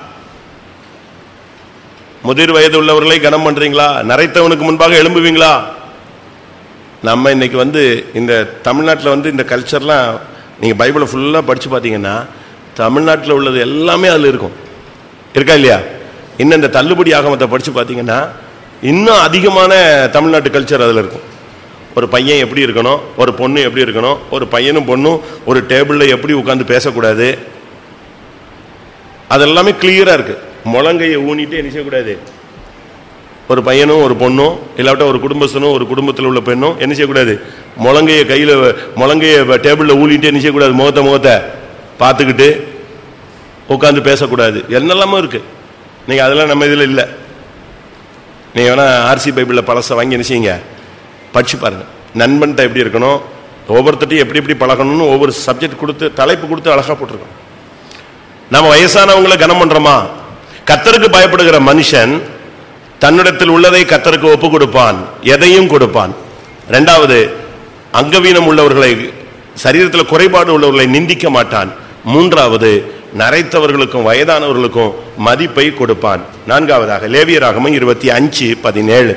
முதிர் வயது உள்ளவர்களை கனம் பண்றீங்களா நரைத்தவனுக்கு முன்பாக எழும்புவீங்களா நம்ம இன்னைக்கு வந்து இந்த தமிழ்நாட்டில் வந்து இந்த கல்ச்சர்லாம் நீங்க பைபிளை ஃபுல்லா படிச்சு பார்த்தீங்கன்னா தமிழ்நாட்டில் உள்ளது எல்லாமே அதில் இருக்கும் இருக்கா இல்லையா இன்னும் இந்த தள்ளுபடி ஆகமத்தை படிச்சு பார்த்தீங்கன்னா இன்னும் அதிகமான தமிழ்நாட்டு கல்ச்சர் அதில் இருக்கும் ஒரு பையன் எப்படி இருக்கணும் ஒரு பொண்ணு எப்படி இருக்கணும் ஒரு பையனும் பொண்ணும் ஒரு டேபிளில் எப்படி உட்காந்து பேசக்கூடாது அதெல்லாமே கிளியரா இருக்கு முழங்கையை ஊனிட்டு என்ன செய்யக்கூடாது ஒரு பையனும் ஒரு பொண்ணும் இல்லாவிட்டா ஒரு குடும்பஸ்தனும் ஒரு குடும்பத்தில் உள்ள பெண்ணும் என்ன செய்யக்கூடாது முழங்கைய கையில் முழங்கைய டேபிளில் ஊனிட்டு என்ன செய்யக்கூடாது முகத்தை முகத்தை பார்த்துக்கிட்டு உட்காந்து பேசக்கூடாது என்னெல்லாமோ இருக்கு நீங்க அதெல்லாம் நம்ம இதில் இல்லை நீங்க வேணா ஆர்சி பைபிளில் பழசை வாங்கி என்ன செய்யுங்க படிச்சு பாருங்க நண்பன்கிட்ட எப்படி இருக்கணும் ஒவ்வொருத்தட்டையும் எப்படி எப்படி பழகணும்னு ஒவ்வொரு சப்ஜெக்ட் கொடுத்து தலைப்பு கொடுத்து அழகா போட்டிருக்கோம் நம்ம வயசானவங்களை கனம் பண்றோமா கத்தருக்கு பயப்படுகிற மனுஷன் தன்னிடத்தில் உள்ளதை கத்தருக்கு ஒப்பு கொடுப்பான் எதையும் கொடுப்பான் ரெண்டாவது அங்கவீனம் உள்ளவர்களை சரீரத்தில் குறைபாடு உள்ளவர்களை நிந்திக்க மாட்டான் மூன்றாவது நரைத்தவர்களுக்கும் வயதானவர்களுக்கும் மதிப்பை கொடுப்பான் நான்காவதாக லேவியராகமம் இருபத்தி அஞ்சு பதினேழு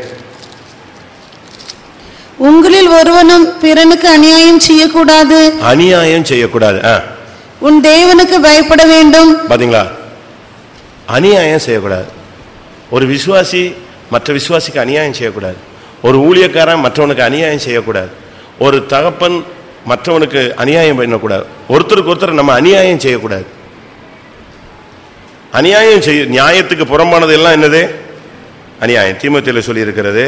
உங்களில் ஒருவனும் பிறனுக்கு அநியாயம் செய்யக்கூடாது அநியாயம் செய்யக்கூடாது ஆ, உன் தேவனுக்கு பயப்பட வேண்டும் பாத்தீங்களா அநியாயம் செய்யக்கூடாது ஒரு விசுவாசி மற்ற விசுவாசிக்கு அநியாயம் செய்யக்கூடாது ஒரு ஊழியக்காரன் மற்றவனுக்கு அநியாயம் செய்யக்கூடாது ஒரு தகப்பன் மற்றவனுக்கு அநியாயம் பண்ணக்கூடாது ஒருத்தருக்கு ஒருத்தர் நம்ம அநியாயம் செய்யக்கூடாது அநியாயம் செய்ய நியாயத்துக்கு புறம்பானது எல்லாம் என்னது அநியாயம் தீமோத்தேயுல சொல்லி இருக்கிறது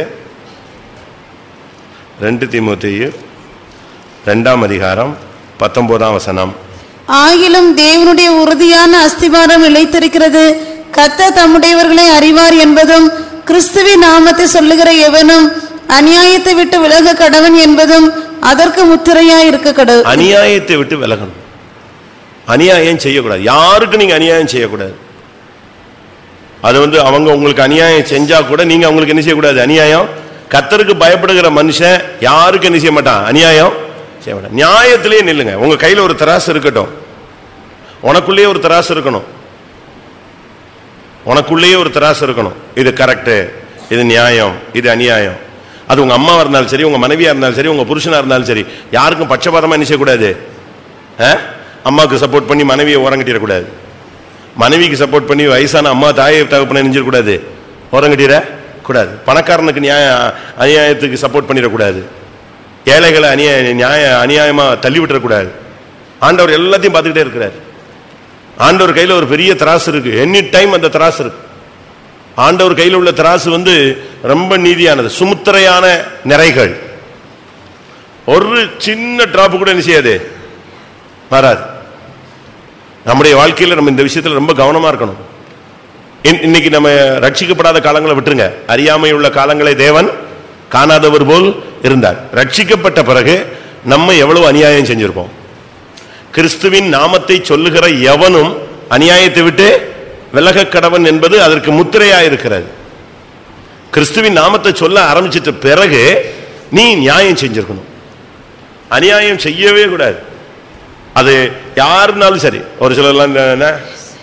ரெண்டு தீமோத்தேயு ரெண்டாம் அதிகாரம் பத்தொன்பதாம் வசனம் ஆகிலும் தேவனுடைய உறுதியான அஸ்திபாரம் நிலைத்திருக்கிறது கத்த தம்முடையவர்களை அறிவார் என்பதும் கிறிஸ்துவின் நாமத்தை சொல்லுகிற எவனும் அநியாயத்தை விட்டு விலக கடவன் என்பதும் அதற்கு முத்திரையாய் இருக்க கடவு அநியாயத்தை விட்டு விலகணும் அநியாயம் செய்யக்கூடாது யாருக்கு நீங்க அநியாயம் செய்யக்கூடாது அது வந்து அவங்க உங்களுக்கு அநியாயம் செஞ்சா கூட நீங்க அவங்களுக்கு என்ன செய்யக்கூடாது அநியாயம் கத்தருக்கு பயப்படுகிற மனுஷன் யாருக்கு என்ன செய்ய மாட்டான் அநியாயம் செய்ய மாட்டான் நியாயத்திலேயே நில்லுங்க உங்க கையில ஒரு தராசு இருக்கட்டும் உனக்குள்ளேயே ஒரு தராசு இருக்கணும் உனக்குள்ளேயே ஒரு தராசு இருக்கணும் இது கரெக்ட் இது நியாயம் இது அநியாயம் அது உங்க அம்மாவா இருந்தாலும் சரி உங்க மனைவியா இருந்தாலும் சரி உங்க புருஷனா இருந்தாலும் சரி யாருக்கும் பட்சபாதமா என்ன செய்யக்கூடாது ஆ? அம்மாவுக்கு சப்போர்ட் பண்ணி மனைவியை ஓரங்கட்டிடக்கூடாது மனைவிக்கு சப்போர்ட் பண்ணி வயசான அம்மா தாயை தகப்பனை நெஞ்சிடக்கூடாது ஓரங்கட்டிட கூடாது பணக்காரனுக்கு நியாய அநியாயத்துக்கு சப்போர்ட் பண்ணிடக்கூடாது ஏழைகளை அநியாய நியாய அநியாயமா தள்ளி விட்டுறக்கூடாது ஆண்டவர் எல்லாத்தையும் பார்த்துக்கிட்டே இருக்கிறார் ஆண்டவர் கையில ஒரு பெரிய திராசு இருக்கு எனி டைம் அந்த திராசு இருக்கு ஆண்டவர் கையில் உள்ள திராசு வந்து ரொம்ப நீதியானது சுமுத்திரையான நிறைகள் ஒரு சின்ன டிராப் கூட என்ன செய்யாது வராது நம்முடைய வாழ்க்கையில நம்ம இந்த விஷயத்துல ரொம்ப கவனமா இருக்கணும் இன்- இன்னைக்கு நம்ம ரட்சிக்கப்படாத காலங்களை விட்டுருங்க அறியாமை உள்ள காலங்களை தேவன் காணாதவர் போல் இருந்தார் ரட்சிக்கப்பட்ட பிறகு நம்ம எவ்வளவு அநியாயம் செஞ்சிருப்போம் கிறிஸ்துவின் நாமத்தை சொல்லுகிற எவனும் அநியாயத்தை விட்டு விலகக் கடவன் என்பது அதற்கு முத்திரையா இருக்கிறது கிறிஸ்துவின் நாமத்தை சொல்ல ஆரம்பிச்சிட்ட பிறகு நீ நியாயம் செஞ்சிருக்கணும் அநியாயம் செய்யவே கூடாது அது யாருனாலும் சரி ஒரு சிலர்லாம் என்ன- என்ன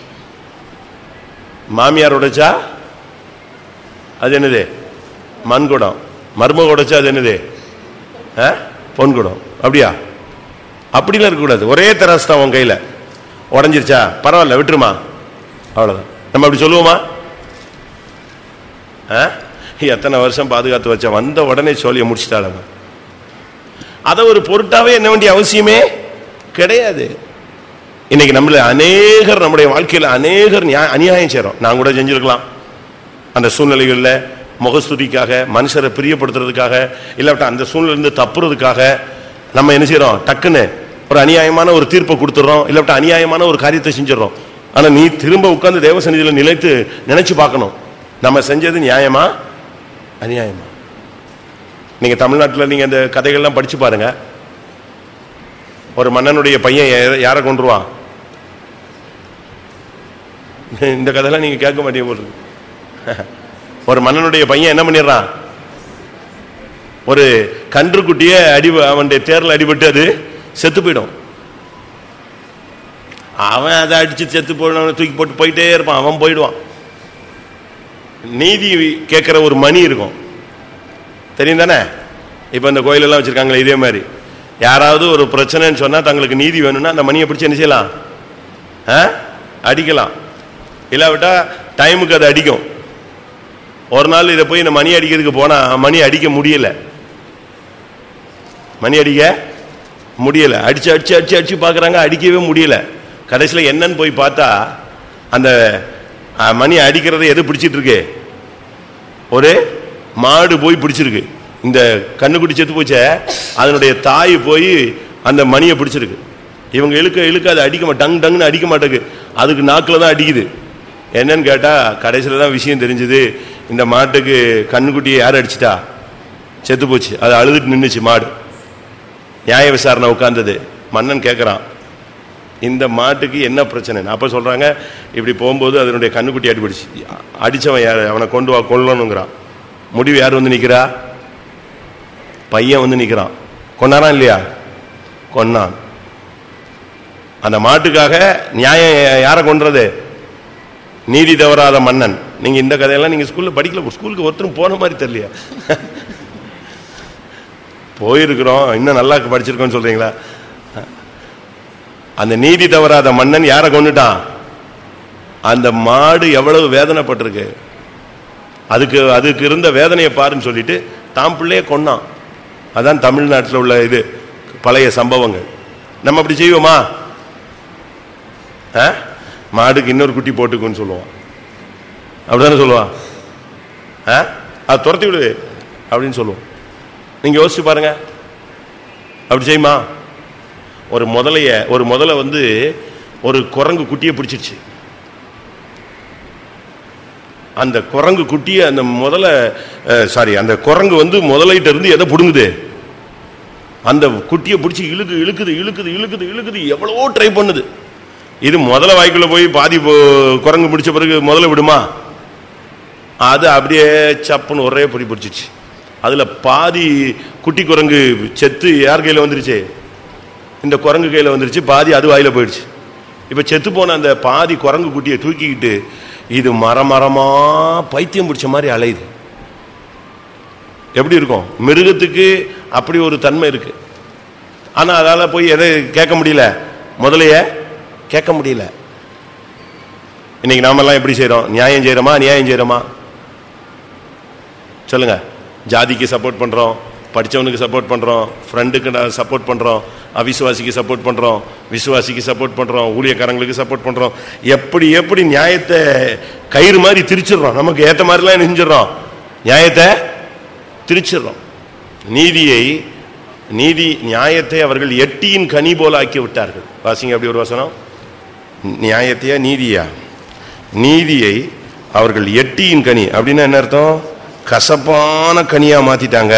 மாமியார் உடைச்சா அது என்னது மண்குடம் மருமக உடைச்சா அது என்னது ஆ? பொன்குடம் அப்படியா அப்படிலாம் இருக்கக்கூடாது ஒரே தராசு தான் உன் கையில் உடஞ்சிருச்சா பரவாயில்ல விட்டுருமா அவ்வளோதான் நம்ம அப்படி சொல்லுவோமா ஆ? எத்தனை வருஷம் பாதுகாத்து வச்ச வந்த உடனே சோழியை முடிச்சிட்டாளங்க அதை ஒரு பொருட்டாவே என்ன வேண்டிய அவசியமே கிடையாது இன்னைக்கு நம்மள அநேகர் நம்முடைய வாழ்க்கையில் அநேகர் நியா- அநியாயம் செய்றோம் நான் கூட செஞ்சிருக்கலாம் அந்த சூழ்நிலைகளில் முகஸ்துதிக்காக மனுஷரை பிரியப்படுத்துறதுக்காக இல்லாவிட்டா அந்த சூழ்நிலிருந்து தப்புறதுக்காக நம்ம என்ன செய்றோம் டக்குன்னு ஒரு அநியாயமான ஒரு தீர்ப்பை கொடுத்துறோம் இல்லாவிட்டா அநியாயமான ஒரு காரியத்தை செஞ்சிடறோம் ஆனா நீ திரும்ப உட்கார்ந்து தேவசன்னிதியில் நிலைத்து நினைச்சு பார்க்கணும் நம்ம செஞ்சது நியாயமா அநியாயமா நீங்க தமிழ்நாட்டில் நீங்க அந்த கதைகள்லாம் படிச்சு பாருங்க ஒரு மன்னனுடைய பையன் யா- யாரை கொண்டுருவான் இந்த கதையெல்லாம் நீங்க கேட்க மாட்டீங்க போல இருக்கு. ஒரு மன்னனுடைய பையன் என்ன பண்ணிடுறான் ஒரு கன்றுக்குட்டிய அடி அவனுடைய தேர்ல அடிபட்டு அது செத்து போயிடும் அவன் அதை அடிச்சு செத்து போயிடும் தூக்கி போட்டு போயிட்டே இருப்பான் அவன் போயிடுவான் நீதி கேட்கிற ஒரு மணி இருக்கும் தெரியும் தானே இப்போ இந்த கோயிலெல்லாம் வச்சிருக்காங்களே இதே மாதிரி யாராவது ஒரு பிரச்சனைன்னு சொன்னா தங்களுக்கு நீதி வேணும்னா அந்த மணியை பிடிச்சி என்ன செய்யலாம் ஆ? அடிக்கலாம் இல்லாவிட்டா டைமுக்கு அது அடிக்கும் ஒரு நாள் இதை போய் இந்த மணி அடிக்கிறதுக்கு போனா மணி அடிக்க முடியல மணி அடிக்க முடியல அடிச்சு அடிச்சு அடிச்சு அடிச்சு பார்க்கறாங்க அடிக்கவே முடியல கடைசியில் என்னன்னு போய் பார்த்தா அந்த அ, மணி அடிக்கிறதை எது பிடிச்சிட்டு இருக்கு ஒரு மாடு போய் பிடிச்சிருக்கு இந்த கண்ணுக்குட்டி செத்து போச்சே அதனுடைய தாய் போய் அந்த மணியை பிடிச்சிருக்கு இவங்க இழுக்க இழுக்க அது அடிக்க மாட்டேன் டங் டங்னு அடிக்க மாட்டேங்குது அதுக்கு நாக்கில் தான் அடிக்குது என்னன்னு கேட்டால் கடைசியில் தான் விஷயம் தெரிஞ்சுது இந்த மாட்டுக்கு கண்ணுக்குட்டியை யார் அடிச்சிட்டா செத்து போச்சு அது அழுதுட்டு நின்றுச்சு மாடு நியாய விசாரணை உட்கார்ந்தது மன்னன் கேட்குறான் இந்த மாட்டுக்கு என்ன பிரச்சனை அப்போ சொல்கிறாங்க இப்படி போகும்போது அதனுடைய கண்ணுக்குட்டி அடிபடிச்சு அடித்தவன் யார் அவனை கொண்டு வா கொல்லணுங்கிறான் முடிவு யார் வந்து நிற்கிறா பையன் வந்து நிற்கிறான் கொண்டானா இல்லையா கொன்னான் அந்த மாட்டுக்காக நியாயம் யாரை கொன்றது நீதி தவறாத மன்னன் நீங்க இந்த கதையெல்லாம் நீங்க ஸ்கூல்ல படிக்கல ஸ்கூலுக்கு ஒருத்தரும் போன மாதிரி தெரியலையா போயிருக்கிறோம் இன்னும் நல்லா படிச்சிருக்கோம்னு சொல்றீங்களா அந்த நீதி தவறாத மன்னன் யாரை கொண்டுட்டான் அந்த மாடு எவ்வளவு வேதனைப்பட்டிருக்கு அதுக்கு அதுக்கு இருந்த வேதனையை பாருன்னு சொல்லிட்டு தாம் பிள்ளைய கொன்னான் அதான் தமிழ்நாட்டில் உள்ள இது பழைய சம்பவங்கள் நம்ம அப்படி செய்வோமா ஆ? மாடுக்கு இன்னொரு குட்டி போட்டுக்குன்னு சொல்லுவான் அப்படிதானே சொல்லுவான் ஆ? அது துரத்தி விடு அப்படின்னு சொல்லுவோம் நீங்க யோசிச்சு பாருங்க அப்படி செய்யுமா ஒரு முதலைய ஒரு முதலை வந்து ஒரு குரங்கு குட்டியை பிடிச்சிருச்சு அந்த குரங்கு குட்டியை அந்த முதல்ல சாரி அந்த குரங்கு வந்து முதலைகிட்ட இருந்து எதை பிடுங்குது அந்த குட்டியை பிடிச்சி இழுக்கு இழுக்குது இழுக்குது இழுக்குது இழுக்குது எவ்வளவோ ட்ரை பண்ணுது இது முதல்ல வாய்க்குள்ள போய் பாதி போ- குரங்கு பிடிச்ச பிறகு முதல்ல விடுமா அது அப்படியே சப்புன்னு ஒரே பிடி பிடிச்சிச்சு அதுல பாதி குட்டி குரங்கு செத்து யார் கையில வந்துருச்சு இந்த குரங்கு கையில வந்துருச்சு பாதி அது வாயில போயிடுச்சு இப்ப செத்து போன அந்த பாதி குரங்கு குட்டியை தூக்கிக்கிட்டு இது மரமரமா பைத்தியம் பிடிச்ச மாதிரி அலையுது எப்படி இருக்கும் மிருகத்துக்கு அப்படி ஒரு தன்மை இருக்கு ஆனா அதால போய் எதை கேட்க முடியல முதலைய கேட்க முடியல இன்னைக்கு நாமெல்லாம் எப்படி செய்றோம் நியாயம் செய்யறோமா நியாயம் செய்யறோமா சொல்லுங்க ஜாதிக்கு சப்போர்ட் பண்றோம் படித்தவனுக்கு சப்போர்ட் பண்ணுறோம் ஃப்ரெண்டுக்கு சப்போர்ட் பண்ணுறோம் அவிசுவாசிக்கு சப்போர்ட் பண்ணுறோம் விசுவாசிக்கு சப்போர்ட் பண்ணுறோம் ஊழியக்காரங்களுக்கு சப்போர்ட் பண்ணுறோம் எப்படி எப்படி நியாயத்தை கயிறு மாதிரி திரிச்சிடுறோம் நமக்கு ஏற்ற மாதிரிலாம் என்ன செஞ்சிடறோம் நியாயத்தை திரிச்சிடுறோம் நீதியை நீதி நியாயத்தை அவர்கள் எட்டியின் கனி போல ஆக்கி விட்டார்கள் வாசிங்க அப்படி ஒரு வசனம் நியாயத்தையா நீதியா நீதியை அவர்கள் எட்டியின் கனி அப்படின்னா என்ன அர்த்தம் கசப்பான கனியா மாத்திட்டாங்க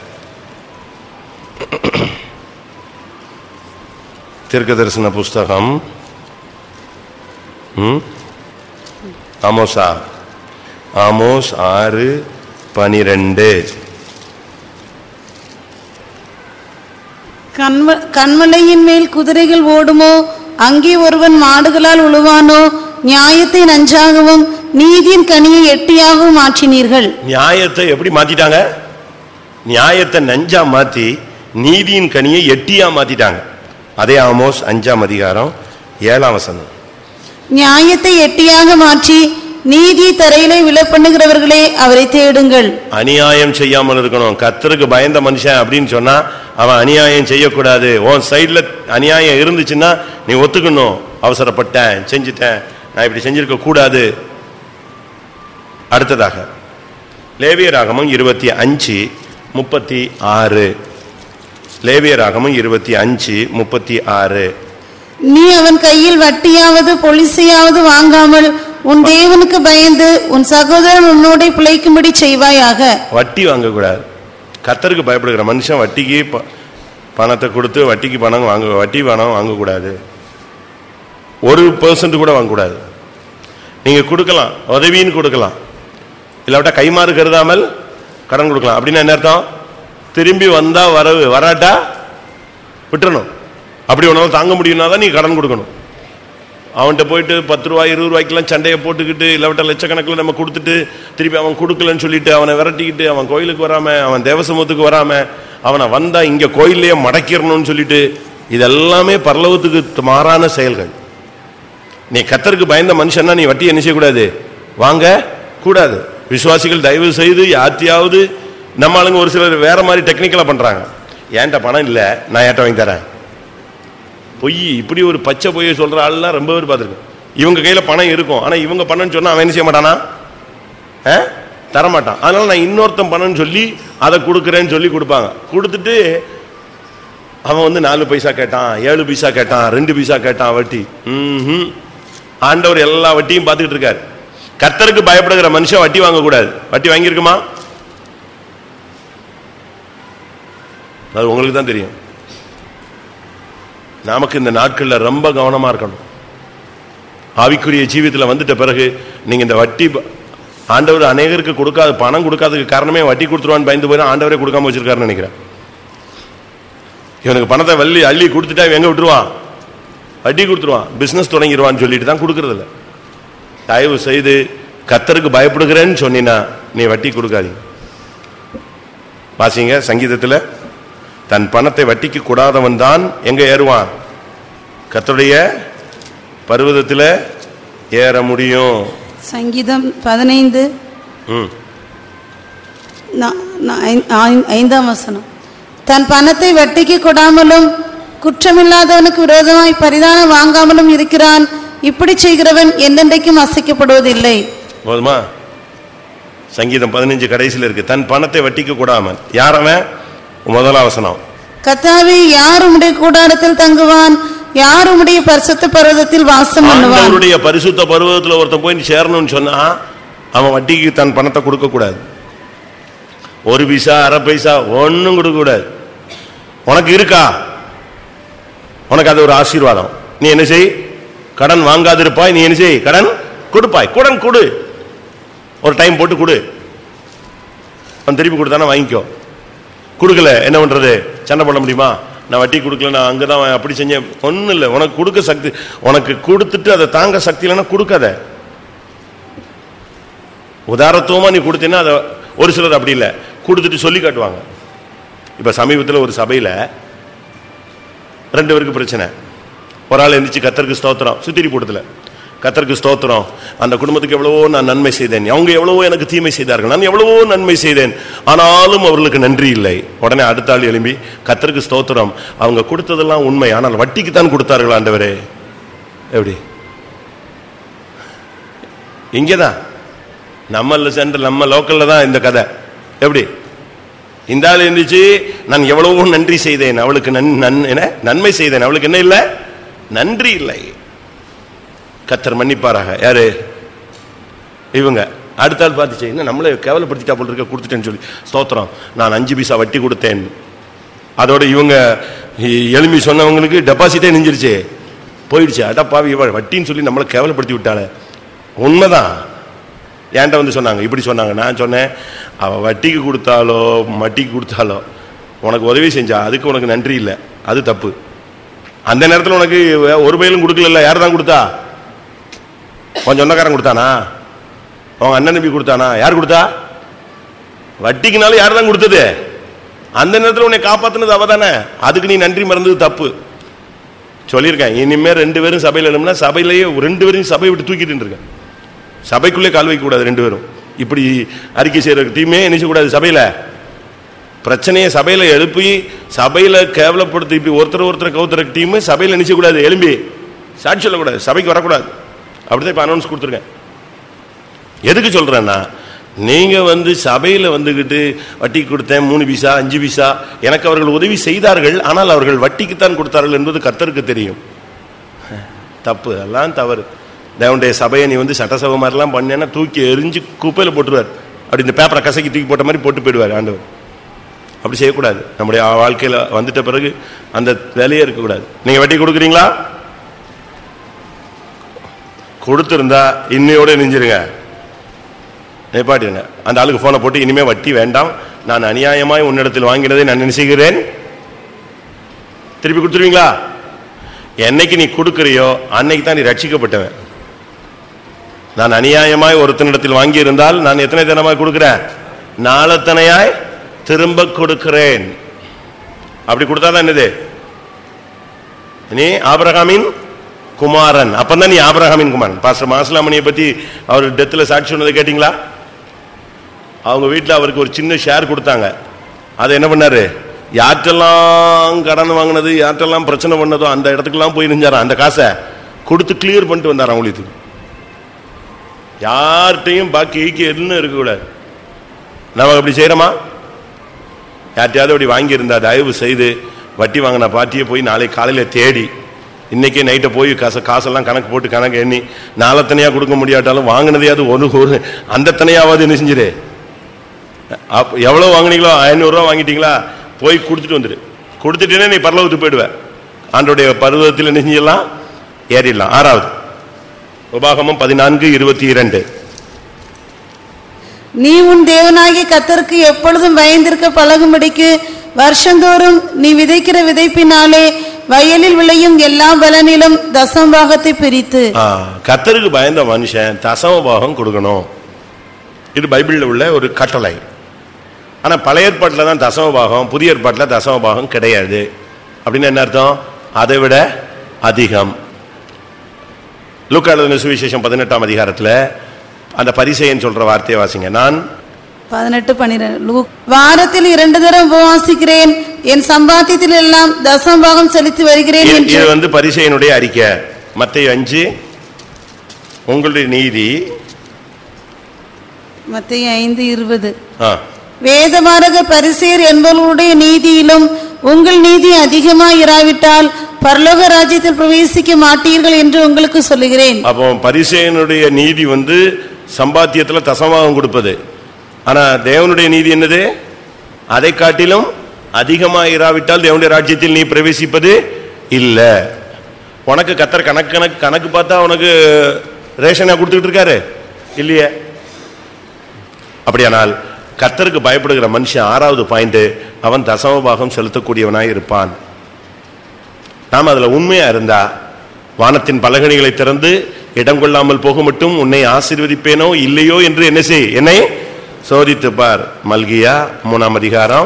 தீர்க்க தரிசன புஸ்தகம் ம்? ஆமோஸா ஆமோஸ் ஆறு பனிரெண்டு கண்ம கண்மலையின் மேல் குதிரைகள் ஓடுமோ அங்கே ஒருவன் மாடுகளால் உழுவானோ நியாயத்தை நஞ்சாகவும் நீதியின் கனியை எட்டியாகவும் மாற்றினீர்கள் நியாயத்தை எப்படி மாத்திட்டாங்க நியாயத்தை நஞ்சா மாத்தி நீதியின் கனியை எட்டியா மாத்திட்டாங்க அதே ஆமோஸ் அஞ்சாம் அதிகாரம் ஏழாம் வசனம் நியாயத்தை எட்டியாக மாற்றி நீதி தரையிலே விழப்பண்ணுகிறவர்களே அவரை தேடுங்கள் அநியாயம் செய்யாமல் இருக்கணும் கத்தருக்கு பயந்த மனுஷன் அப்படின்னு சொன்னா அவன் அநியாயம் செய்யக்கூடாது உன் சைடுல அநியாயம் இருந்துச்சுன்னா நீ ஒத்துக்கணும் அவசரப்பட்டேன் செஞ்சுட்டேன் நான் இப்படி செஞ்சிருக்க கூடாது அடுத்ததாக லேவியராகமம் இருபத்தி அஞ்சு முப்பத்தி ஆறு லேவியராகமம் இருபத்தி அஞ்சு முப்பத்தி ஆறு நீ அவன் கையில் வட்டியாவது பொலிசையாவது வாங்காமல் உன் தேவனுக்கு பயந்து உன் சகோதரன் உன்னோட பிழைக்கும்படி செய்வாயாக வட்டி வாங்கக்கூடாது கத்தருக்கு பயப்படுகிற மனுஷன் வட்டிக்கு ப- பணத்தை கொடுத்து வட்டிக்கு பணம் வாங்க வட்டி பணம் வாங்கக்கூடாது ஒரு பெர்சன்ட் கூட வாங்கக்கூடாது நீங்க கொடுக்கலாம் உதவின்னு கொடுக்கலாம் இல்லாவிட்டா கைமாறு கருதாமல் கடன் கொடுக்கலாம் அப்படின்னா என்ன அர்த்தம் திரும்பி வந்தா வரவு வராட்டா விட்டுறணும் அப்படி ஒன்றாலும் தாங்க முடியும்னா தான் நீ கடன் கொடுக்கணும் அவன்கிட்ட போயிட்டு பத்து ரூபாய் இருபது ரூபாய்க்கெல்லாம் சண்டையை போட்டுக்கிட்டு இல்லாவிட்ட லட்சக்கணக்கில் நம்ம கொடுத்துட்டு திருப்பி அவன் கொடுக்கலன்னு சொல்லிட்டு அவனை விரட்டிக்கிட்டு அவன் கோயிலுக்கு வராம அவன் தேவசமத்துக்கு வராம அவனை வந்தா இங்க கோயிலையே மடக்கிடணும்னு சொல்லிட்டு இதெல்லாமே பரலவத்துக்கு மாறான செயல்கள் நீ கத்தருக்கு பயந்த மனுஷன்னா நீ வட்டி என்ன செய்யக்கூடாது வாங்க கூடாது விசுவாசிகள் தயவு செய்து யாத்தியாவது நம்ம ஆளுங்க ஒரு சிலர் வேற மாதிரி டெக்னிக்கலா பண்றாங்க ஏன்ட்ட பணம் இல்லை நான் ஏன்ட்ட வாங்கி தரேன் பொய் இப்படி ஒரு பச்சை பொய்யை சொல்ற ஆள்லாம் ரொம்ப பேர் பார்த்துருக்கேன் இவங்க கையில பணம் இருக்கும் ஆனா இவங்க பணம்னு சொன்னா அவன் என்ன செய்ய மாட்டானா ஆ? தரமாட்டான் அதனால நான் இன்னொருத்தன் பணம்னு சொல்லி அதை கொடுக்குறேன்னு சொல்லி கொடுப்பாங்க கொடுத்துட்டு அவன் வந்து நாலு பைசா கேட்டான் ஏழு பைசா கேட்டான் ரெண்டு பைசா கேட்டான் வட்டி ம்ஹும். ஆண்டவர் எல்லா வட்டியும் பார்த்துக்கிட்டு இருக்காரு கர்த்தருக்கு பயப்படுகிற மனுஷன் வட்டி வாங்கக்கூடாது வட்டி வாங்கியிருக்குமா அது உங்களுக்கு தான் தெரியும் நமக்கு இந்த நாட்கள்ல ரொம்ப கவனமா இருக்கணும் ஆவிக்குரிய ஜீவியத்தில் வந்துட்ட பிறகு நீங்க இந்த வட்டி ப- ஆண்டவர் அநேகருக்கு கொடுக்காத பணம் கொடுக்காததுக்கு காரணமே வட்டி கொடுத்துருவான்னு பயந்து போய் ஆண்டவரே கொடுக்காம வச்சிருக்காருன்னு நினைக்கிறேன் இவனுக்கு பணத்தை வள்ளி அள்ளி கொடுத்துட்டா இவன் எங்க விட்டுருவான் வட்டி கொடுத்துருவான் பிசினஸ் தொடங்கிடுவான்னு சொல்லிட்டு தான் கொடுக்கறது இல்ல தயவு செய்து கத்தருக்கு பயப்படுகிறேன்னு சொன்னீன்னா நீ வட்டி கொடுக்காதீங்க வாசிங்க சங்கீதத்துல தன் பணத்தை வட்டிக்கு கூடாதவன் தான் எங்க ஏறுவான் கத்தருடைய பர்வதத்துல ஏற முடியும் சங்கீதம் பதினைந்து ம் நா- நா- ஐ- ஐ- ஐந்தாம் வசனம் தன் பணத்தை வட்டிக்கு கொடாமலும் குற்றமில்லாதவனுக்கு விரோதமாய் பரிதானம் வாங்காமலும் இருக்கிறான் இப்படி செய்கிறவன் என்னென்றைக்கும் அசைக்கப்படுவதில்லை போதுமா சங்கீதம் பதினஞ்சு கடைசியில் இருக்கு தன் பணத்தை வட்டிக்கு கூடாம யார் அவன் முதலாம் வசனம் கத்தாவே யார் உம்முடைய கூடாரத்தில் தங்குவான் யார் உம்முடைய பரிசுத்த பர்வதத்தில் வாசம் பண்ணுவான் ஆண்டவருடைய பரிசுத்த பருவத்தில் ஒருத்தன் போய் சேரணும்னு சொன்னா அவன் வட்டிக்கு தன் பணத்தை கொடுக்க கூடாது ஒரு பைசா அரை பைசா ஒன்றும் கொடுக்க கூடாது உனக்கு இருக்கா உனக்கு அது ஒரு ஆசீர்வாதம் நீ என்ன செய் கடன் வாங்காதிருப்பாய் நீ என்ன செய் கடன் கொடுப்பாய் கடன் கொடு ஒரு டைம் போட்டு கொடு அவன் திருப்பி கொடுத்தானா வாங்கிக்கோ கொடுக்கல என்ன பண்றது சண்டை பண்ண முடியுமா நான் வட்டி கொடுக்கல நான் அங்கே தான் அப்படி செஞ்சேன் ஒன்றும் இல்லை உனக்கு கொடுக்க சக்தி உனக்கு கொடுத்துட்டு அதை தாங்க சக்தி இல்லைன்னா கொடுக்காத உதாரத்துவமாக நீ கொடுத்தீங்கன்னா அதை ஒரு சிலர் அப்படி இல்லை கொடுத்துட்டு சொல்லி காட்டுவாங்க இப்போ சமீபத்தில் ஒரு சபையில் ரெண்டு பேருக்கு பிரச்சனை ஒரு ஆள் எந்திரிச்சு கத்தருக்கு ஸ்தோத்திரம் சுத்திரி போட்டதில் கத்தருக்கு ஸ்தோத்திரம் அந்த குடும்பத்துக்கு எவ்வளவோ நான் நன்மை செய்தேன் அவங்க எவ்வளவோ எனக்கு தீமை செய்தார்கள் நான் எவ்வளவோ நன்மை செய்தேன் ஆனாலும் அவர்களுக்கு நன்றி இல்லை உடனே அடுத்த ஆள் எழும்பி கத்தருக்கு ஸ்தோத்திரம் அவங்க கொடுத்ததெல்லாம் உண்மை ஆனால் வட்டிக்கு தான் கொடுத்தார்கள் ஆண்டவரே எப்படி இங்கேதான் நம்மள சென்டர் நம்ம லோக்கல்ல தான் இந்த கதை எப்படி இந்த ஆள் இருந்துச்சு நான் எவ்வளவோ நன்றி செய்தேன் அவளுக்கு நன் நன் என்ன நன்மை செய்தேன் அவளுக்கு என்ன இல்லை நன்றி இல்லை கத்தர் மன்னிப்பாராக யாரு இவங்க அடுத்த ஆள் பார்த்துச்சு என்ன நம்மளே கேவலப்படுத்திட்டா போல இருக்க கொடுத்துட்டேன்னு சொல்லி ஸ்தோத்திரம் நான் அஞ்சு பைசா வட்டி கொடுத்தேன் அதோட இவங்க எ- எலும்பி சொன்னவங்களுக்கு டெபாசிட்டே நெஞ்சிருச்சு போயிடுச்சு அடப்பாவி இவ வட்டின்னு சொல்லி நம்மளை கேவலப்படுத்தி விட்டாளே உண்மைதான் என்கிட்ட வந்து சொன்னாங்க இப்படி சொன்னாங்க நான் சொன்னேன் அவ வட்டிக்கு கொடுத்தாலோ மட்டிக்கு கொடுத்தாலோ உனக்கு உதவி செஞ்சா அதுக்கு உனக்கு நன்றி இல்லை அது தப்பு அந்த நேரத்தில் உனக்கு ஒரு பயிலும் கொடுக்கல யார் தான் கொடுத்தா உன் சொந்தக்காரன் கொடுத்தானா உன் அண்ணன் நம்பி கொடுத்தானா யார் கொடுத்தா வட்டிக்குனாலும் யார் தான் கொடுத்தது அந்த நேரத்தில் உன்னை காப்பாத்துனது அவ தானே அதுக்கு நீ நன்றி மறந்தது தப்பு சொல்லியிருக்கேன் இனிமே ரெண்டு பேரும் சபையில் எழும்னா சபையிலேயே ரெண்டு பேரும் சபையை விட்டு தூக்கிட்டு இருக்கேன் சபைக்குள்ளே கால் வைக்க கூடாது ரெண்டு பேரும் இப்படி அறிக்கை செய்யற டீமே என்ன கூடாது சபையில பிரச்சனையை சபையில எழுப்பி சபையில கேவலப்படுத்தி இப்படி ஒருத்தர் ஒருத்தர் கவுத்துற டீம் சபையில நினைச்ச கூடாது எழும்பி சாட்சி சொல்லக்கூடாது சபைக்கு வரக்கூடாது அப்படிதான் இப்ப அனௌன்ஸ் கொடுத்துருக்கேன் எதுக்கு சொல்றேன்னா நீங்க வந்து சபையில வந்துகிட்டு வட்டி கொடுத்தேன் மூணு பைசா அஞ்சு பைசா எனக்கு அவர்கள் உதவி செய்தார்கள் ஆனால் அவர்கள் வட்டிக்குத்தான் கொடுத்தார்கள் என்பது கர்த்தருக்கு தெரியும் தப்பு எல்லாம் தவறு தேவனுடைய சபையை நீ வந்து சட்டசபை மாதிரிலாம் பண்ணேன்னா தூக்கி எரிஞ்சு குப்பையில் போட்டுருவார் அப்படி இந்த பேப்பரை கசக்கி தூக்கி போட்ட மாதிரி போட்டு போயிடுவார் ஆண்டவர் அப்படி செய்யக்கூடாது நம்முடைய வாழ்க்கையில் வந்துட்ட பிறகு அந்த வேலையே இருக்கக்கூடாது நீங்கள் வட்டி கொடுக்குறீங்களா கொடுத்துருந்தா இன்னையோட நெஞ்சிருங்க நிப்பாட்டிருங்க அந்த ஆளுக்கு ஃபோனை போட்டு இனிமே வட்டி வேண்டாம் நான் அநியாயமாய் உன்னிடத்தில் வாங்கினதை நான் என்ன செய்கிறேன் திருப்பி கொடுத்துருவீங்களா என்னைக்கு நீ கொடுக்கறியோ அன்னைக்கு தான் நீ ரட்சிக்கப்பட்டவன் நான் அநியாயமாய் ஒருத்தனிடத்தில் வாங்கி இருந்தால் நான் எத்தனை தினமாய் கொடுக்கிறேன் நாளத்தனையாய் திரும்ப கொடுக்கிறேன் அப்படி கொடுத்தாதான் என்னது நீ ஆபிரகாமின் குமாரன் அப்பதான் நீ ஆபிரகாமின் குமாரன் பாஸ்டர் மாசலாமணியை பத்தி அவர் டெத்தில் சாட்சி சொன்னதை கேட்டிங்களா அவங்க வீட்டில் அவருக்கு ஒரு சின்ன ஷேர் கொடுத்தாங்க அதை என்ன பண்ணாரு யார்ட்டெல்லாம் கடன் வாங்கினது யார்ட்டெல்லாம் பிரச்சனை பண்ணதோ அந்த இடத்துக்குலாம் போய் நிஞ்சாராம் அந்த காசை கொடுத்து கிளியர் பண்ணிட்டு வந்தாராம் அவங்களுக்கு யார்கிட்டையும் பாக்கி ஈக்கி என்ன இருக்கக்கூடாது நம்ம அப்படி செய்கிறோமா யார்ட்டையாவது அப்படி வாங்கியிருந்தா தயவு செய்து வட்டி வாங்கின பார்ட்டியை போய் நாளைக்கு காலையில் தேடி இன்னைக்கே நைட்டை போய் காசை காசெல்லாம் கணக்கு போட்டு கணக்கு எண்ணி நாளத்தனையாக கொடுக்க முடியாட்டாலும் வாங்கினதையாவது ஒரு ஒரு அந்த தனையாவது என்ன செஞ்சிரு அப் எவ்வளோ வாங்குனீங்களோ ஐநூறுரூவா வாங்கிட்டீங்களா போய் கொடுத்துட்டு வந்துடு கொடுத்துட்டேனே நீ பரலவத்துக்கு போயிடுவ ஆண்டோடைய பருவத்தில் என்ன செஞ்சிடலாம் ஏறிடலாம் ஆறாவது உபாகமம் பதினான்கு இருபத்தி இரண்டு நீ உன் தேவனாகிய கத்தருக்கு எப்பொழுதும் பயந்திருக்க பழகும்படிக்கு வருஷந்தோறும் நீ விதைக்கிற விதைப்பினாலே வயலில் விளையும் எல்லா பலனிலும் தசம் பாகத்தை பிரித்து ஆ, கர்த்தருக்கு பயந்த மனுஷன் தசம பாகம் கொடுக்கணும் இது பைபிளில் உள்ள ஒரு கட்டளை ஆனா பழைய ஏற்பாட்டில் தான் தசம பாகம் புதிய ஏற்பாட்டில் தசம பாகம் கிடையாது அப்படின்னு என்ன அர்த்தம் அதை விட அதிகம் லூக்காளுதின சுவிசேஷம் பதினெட்டாம் அதிகாரத்தில் அந்த பரிசையன் சொல்ற வார்த்தையை வாசிங்க நான் பதினெட்டு பன்னிரண்டு வாரத்தில் இரண்டு தரம் உபவாசிக்கிறேன் என் சம்பாத்தியத்தில் எல்லாம் தசம் பாகம் செலுத்தி வருகிறேன் இது- என்று இது வந்து பரிசையனுடைய அறிக்கை மத்திய அஞ்சு உங்களுடைய நீதி மத்திய ஐந்து இருபது ஆ வேதமாரக பரிசேர் என்பவர்களுடைய நீதியிலும் உங்கள் நீதி அதிகமாய் இராவிட்டால் பரலோக ராஜ்யத்தில் பிரவேசிக்க மாட்டீர்கள் என்று உங்களுக்கு சொல்லுகிறேன் அப்போ பரிசேயனுடைய நீதி வந்து சம்பாத்தியத்துல தசமாகம் கொடுப்பது ஆனா தேவனுடைய நீதி என்னது அதை காட்டிலும் அதிகமா இராவிட்டால் தேவனுடைய ராஜ்யத்தில் நீ பிரவேசிப்பது இல்ல உனக்கு கத்தர் கணக்கு கணக்கு கணக்கு பார்த்தா உனக்கு ரேஷனா கொடுத்துட்டு இருக்காரு இல்லையே அப்படியானால் கத்தருக்கு பயப்படுகிற மனுஷன் ஆறாவது பாயிண்ட் அவன் தசமபாகம் செலுத்தக்கூடியவனாய் இருப்பான் நாம் அதுல உண்மையா இருந்தா வானத்தின் பலகணிகளை திறந்து இடம் கொள்ளாமல் போக மட்டும் உன்னை ஆசீர்வதிப்பேனோ இல்லையோ என்று என்ன செய் என்னை சோதித்து பார் மல்கியா மூணாம் அதிகாரம்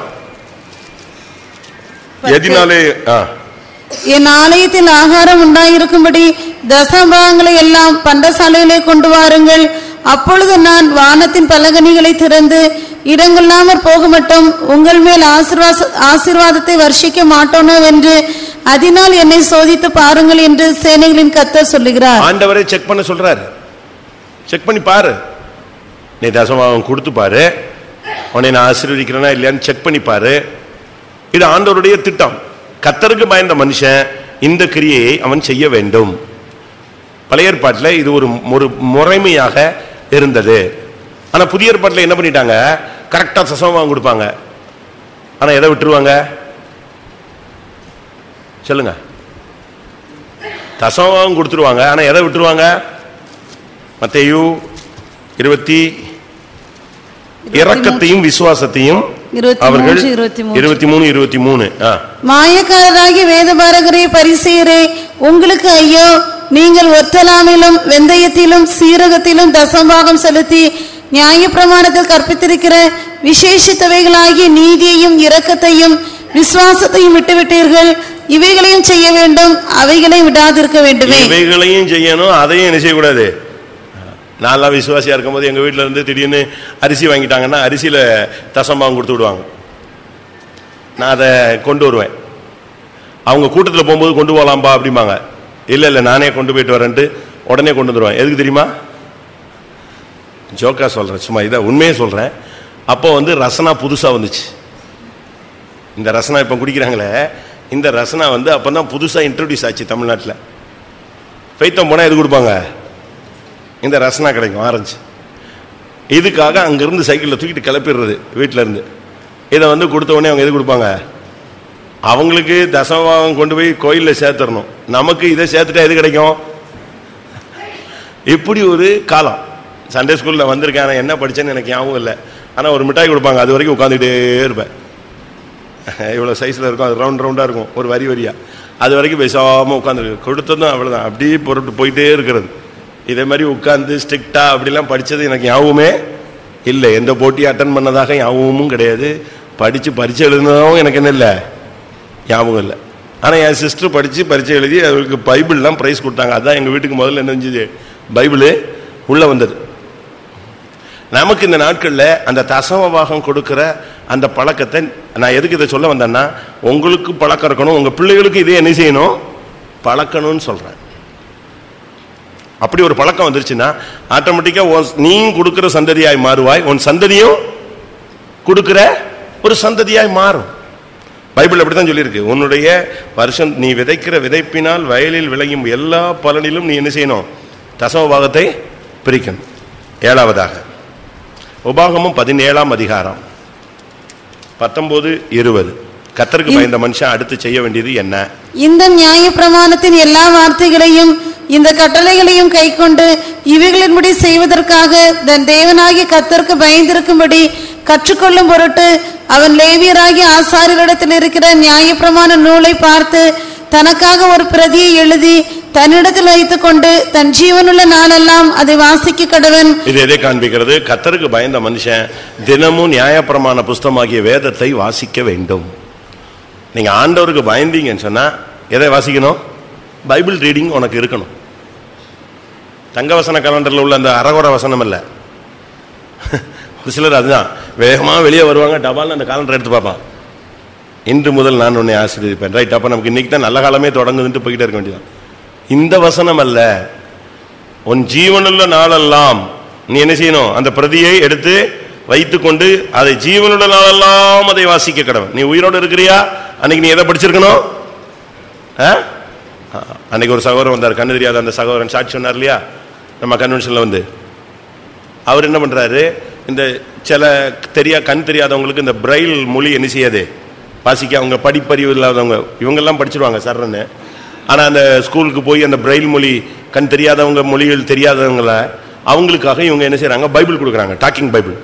எதினாலே ஆ, என் ஆலயத்தில் ஆகாரம் உண்டாயிருக்கும்படி தசபாகங்களை எல்லாம் பண்டசாலையிலே கொண்டு வாருங்கள் அப்பொழுது நான் வானத்தின் பலகனிகளை திறந்து இடங்கொள்ளாமற் போக மட்டும் உங்கள் மேல் ஆசீர்வாச ஆசீர்வாதத்தை வர்ஷிக்க மாட்டோனோ என்று அதனால் என்னை சோதித்து பாருங்கள் என்று சேனைகளின் கர்த்தர் சொல்லுகிறார் ஆண்டவரே செக் பண்ண சொல்றாரு செக் பண்ணி பாரு நீ தசமாவம் கொடுத்து பாரு உன்னை நான் ஆசீர்வதிக்கிறேனா இல்லையான்னு செக் பண்ணி பாரு இது ஆண்டவருடைய திட்டம் கத்தருக்கு பயந்த மனுஷன் இந்த கிரியையை அவன் செய்ய வேண்டும் பழைய ஏற்பாட்டில் இது ஒரு ஒரு முறைமையாக இருந்தது ஆனா புதிய ஏற்பாட்டில் என்ன பண்ணிட்டாங்க கரெக்டா தசமாவம் கொடுப்பாங்க ஆனா எதை விட்டுருவாங்க சொல்லுங்க தசமாவம் கொடுத்துருவாங்க ஆனா எதை விட்டுருவாங்க மத்தேயு இருபத்தி இரக்கத்தையும் விசுவாசத்தையும் இருபத்தி அவர்கள் மூன்று, இருபத்தி மூன்று. இருபத்தி மூணு இருபத்தி மூணு ஆ. மாயக்காரராகி வேதபாரகரே பரிசேயரே உங்களுக்கு ஐயோ நீங்கள் ஒத்தலாமிலும் வெந்தயத்திலும் சீரகத்திலும் தசம்பாகம் செலுத்தி நியாயப்பிரமாணத்தில் கற்பித்திருக்கிற விசேஷித்தவைகளாகிய நீதியையும் இரக்கத்தையும் விசுவாசத்தையும் விட்டுவிட்டீர்கள் இவைகளையும் செய்ய வேண்டும் அவைகளை விடாதிருக்க வேண்டுமே இவைகளையும் செய்யணும் அதையும் என்ன செய்யக்கூடாது நான்லாம் விசுவாசியா இருக்கும்போது எங்க வீட்ல இருந்து திடீர்னு அரிசி வாங்கிட்டாங்கன்னா அரிசியில தசம்பாகம் கொடுத்து விடுவாங்க நான் அதை கொண்டு வருவேன் அவங்க கூட்டத்தில் போகும்போது கொண்டு போகலாம்பா அப்படிம்பாங்க இல்லை இல்லை நானே கொண்டு போயிட்டு வரேன்ட்டு உடனே கொண்டு வந்துடுவேன் எதுக்கு தெரியுமா ஜோக்கா சொல்கிறேன் சும்மா இதை உண்மையே சொல்கிறேன் அப்போ வந்து ரசனா புதுசாக வந்துச்சு இந்த ரசனா இப்போ குடிக்கிறாங்களே இந்த ரசனா வந்து அப்போ தான் புதுசாக இன்ட்ரடியூஸ் ஆச்சு தமிழ்நாட்டில் ஃபைத்தம் போனால் எது கொடுப்பாங்க இந்த ரசனா கிடைக்கும் ஆரஞ்சு இதுக்காக அங்கேருந்து சைக்கிளில் தூக்கிட்டு கிளப்பிடுறது வீட்டில் இருந்து இதை வந்து கொடுத்த உடனே அவங்க எது கொடுப்பாங்க அவங்களுக்கு தசமபாகம் கொண்டு போய் கோயிலில் சேர்த்துடணும் நமக்கு இதை சேர்த்துட்டா எது கிடைக்கும் இப்படி ஒரு காலம் சண்டே ஸ்கூலில் வந்திருக்கேன் ஆனா என்ன படிச்சேன்னு எனக்கு ஞாபகம் இல்லை ஆனால் ஒரு மிட்டாய் கொடுப்பாங்க அது வரைக்கும் உட்காந்துக்கிட்டே இருப்பேன் இவ்வளோ சைஸில் இருக்கும் அது ரவுண்ட் ரவுண்டாக இருக்கும் ஒரு வரி வரியா அது வரைக்கும் பேசாமல் உட்காந்துருக்கு கொடுத்ததும் அவ்வளோதான் அப்படியே பொருட்டு போயிட்டே இருக்கிறது இதே மாதிரி உட்காந்து ஸ்ட்ரிக்டா அப்படிலாம் படித்தது எனக்கு ஞாபகமே இல்லை எந்த போட்டியும் அட்டன் பண்ணதாக ஞாபகமும் கிடையாது படித்து பரீட்சை எழுதுனதும் எனக்கு என்ன இல்லை ஞாபகம் இல்லை ஆனால் என் சிஸ்டர் படித்து பரீட்சை எழுதி அவருக்கு பைபிள்லாம் ப்ரைஸ் கொடுத்தாங்க அதான் எங்கள் வீட்டுக்கு முதல்ல என்ன செஞ்சது பைபிளு உள்ளே வந்தது நமக்கு இந்த நாட்களில் அந்த தசமபாகம் கொடுக்கிற அந்த பழக்கத்தை நான் எதுக்கு இதை சொல்ல வந்தேன்னா உங்களுக்கு பழக்கம் இருக்கணும் உங்கள் பிள்ளைகளுக்கு இதே என்ன செய்யணும் பழக்கணும்னு சொல்கிறேன் அப்படி ஒரு பழக்கம் வந்துருச்சுன்னா ஆட்டோமேட்டிக்காக நீ கொடுக்கிற சந்ததியாய் மாறுவாய் உன் சந்ததியும் கொடுக்கிற ஒரு சந்ததியாய் மாறும் பைபிள் அப்படித்தான் சொல்லியிருக்கு உன்னுடைய வருஷம் நீ விதைக்கிற விதைப்பினால் வயலில் விளையும் எல்லா பலனிலும் நீ என்ன செய்யணும் தசம பாகத்தை பிரிக்கணும் ஏழாவதாக உபாகமும் பதினேழாம் அதிகாரம் பத்தொன்பது இருபது கத்தருக்கு பயந்த மனுஷன் அடுத்து செய்ய வேண்டியது என்ன இந்த நியாய பிரமாணத்தின் எல்லா வார்த்தைகளையும் இந்த கட்டளைகளையும் கைக்கொண்டு இவைகளின்படி செய்வதற்காக தன் தேவனாகிய கத்தருக்கு பயந்திருக்கும்படி கற்றுக்கொள்ளும் பொருட்டு அவன் லேவியராகிய ஆசாரியரிடத்தில் இருக்கிற நியாயப்பிரமாண நூலை பார்த்து தனக்காக ஒரு பிரதியை எழுதி தன்னிடத்தில் வைத்துக்கொண்டு தன் ஜீவனுள்ள நாளெல்லாம் அதை வாசிக்க கடவன் இது எதை காண்பிக்கிறது கத்தருக்கு பயந்த மனுஷன் தினமும் நியாயப்பிரமாண புஸ்தமாகிய வேதத்தை வாசிக்க வேண்டும் நீங்க ஆண்டவருக்கு பயந்தீங்கன்னு சொன்னா எதை வாசிக்கணும் பைபிள் ரீடிங் உனக்கு இருக்கணும் தங்கவசன கலண்டர்ல உள்ள அந்த அரகுர வசனம் இல்ல ஒரு சிலர் அதுதான் வேகமா வெளியே வருவாங்க டபால்னு அந்த காலண்டர் எடுத்து பார்ப்பான் இன்று முதல் நான் உன்னை ஆசீர்வதிப்பேன் ரைட் அப்ப நமக்கு இன்னைக்கு தான் நல்ல காலமே தொடங்குதுன்ட்டு போய்கிட்டே இருக்க வேண்டியதான் இந்த வசனம் அல்ல உன் ஜீவனுள்ள நாளெல்லாம் நீ என்ன செய்யணும் அந்த பிரதியை எடுத்து வைத்துக்கொண்டு அதை ஜீவனுள்ள நாளெல்லாம் அதை வாசிக்க கடவன் நீ உயிரோடு இருக்கிறியா அன்னைக்கு நீ எதை படிச்சிருக்கணும் ஆ? ஆ, அன்னைக்கு ஒரு சகோதரன் வந்தார் கண்ணு தெரியாத அந்த சகோதரன் சாட்சி சொன்னார் இல்லையா நம்ம கன்வென்ஷன்ல வந்து அவர் என்ன பண்றாரு இந்த சில தெரியா கண் தெரியாதவங்களுக்கு இந்த பிரைல் மொழி என்ன செய்யாது வாசிக்க அவங்க படிப்பறிவு இல்லாதவங்க இவங்கெல்லாம் படிச்சிருவாங்க சர்ன்னு ஆனா அந்த ஸ்கூலுக்கு போய் அந்த பிரைல் மொழி கண் தெரியாதவங்க மொழிகள் தெரியாதவங்கள அவங்களுக்காக இவங்க என்ன செய்றாங்க பைபிள் கொடுக்குறாங்க டாக்கிங் பைபிள்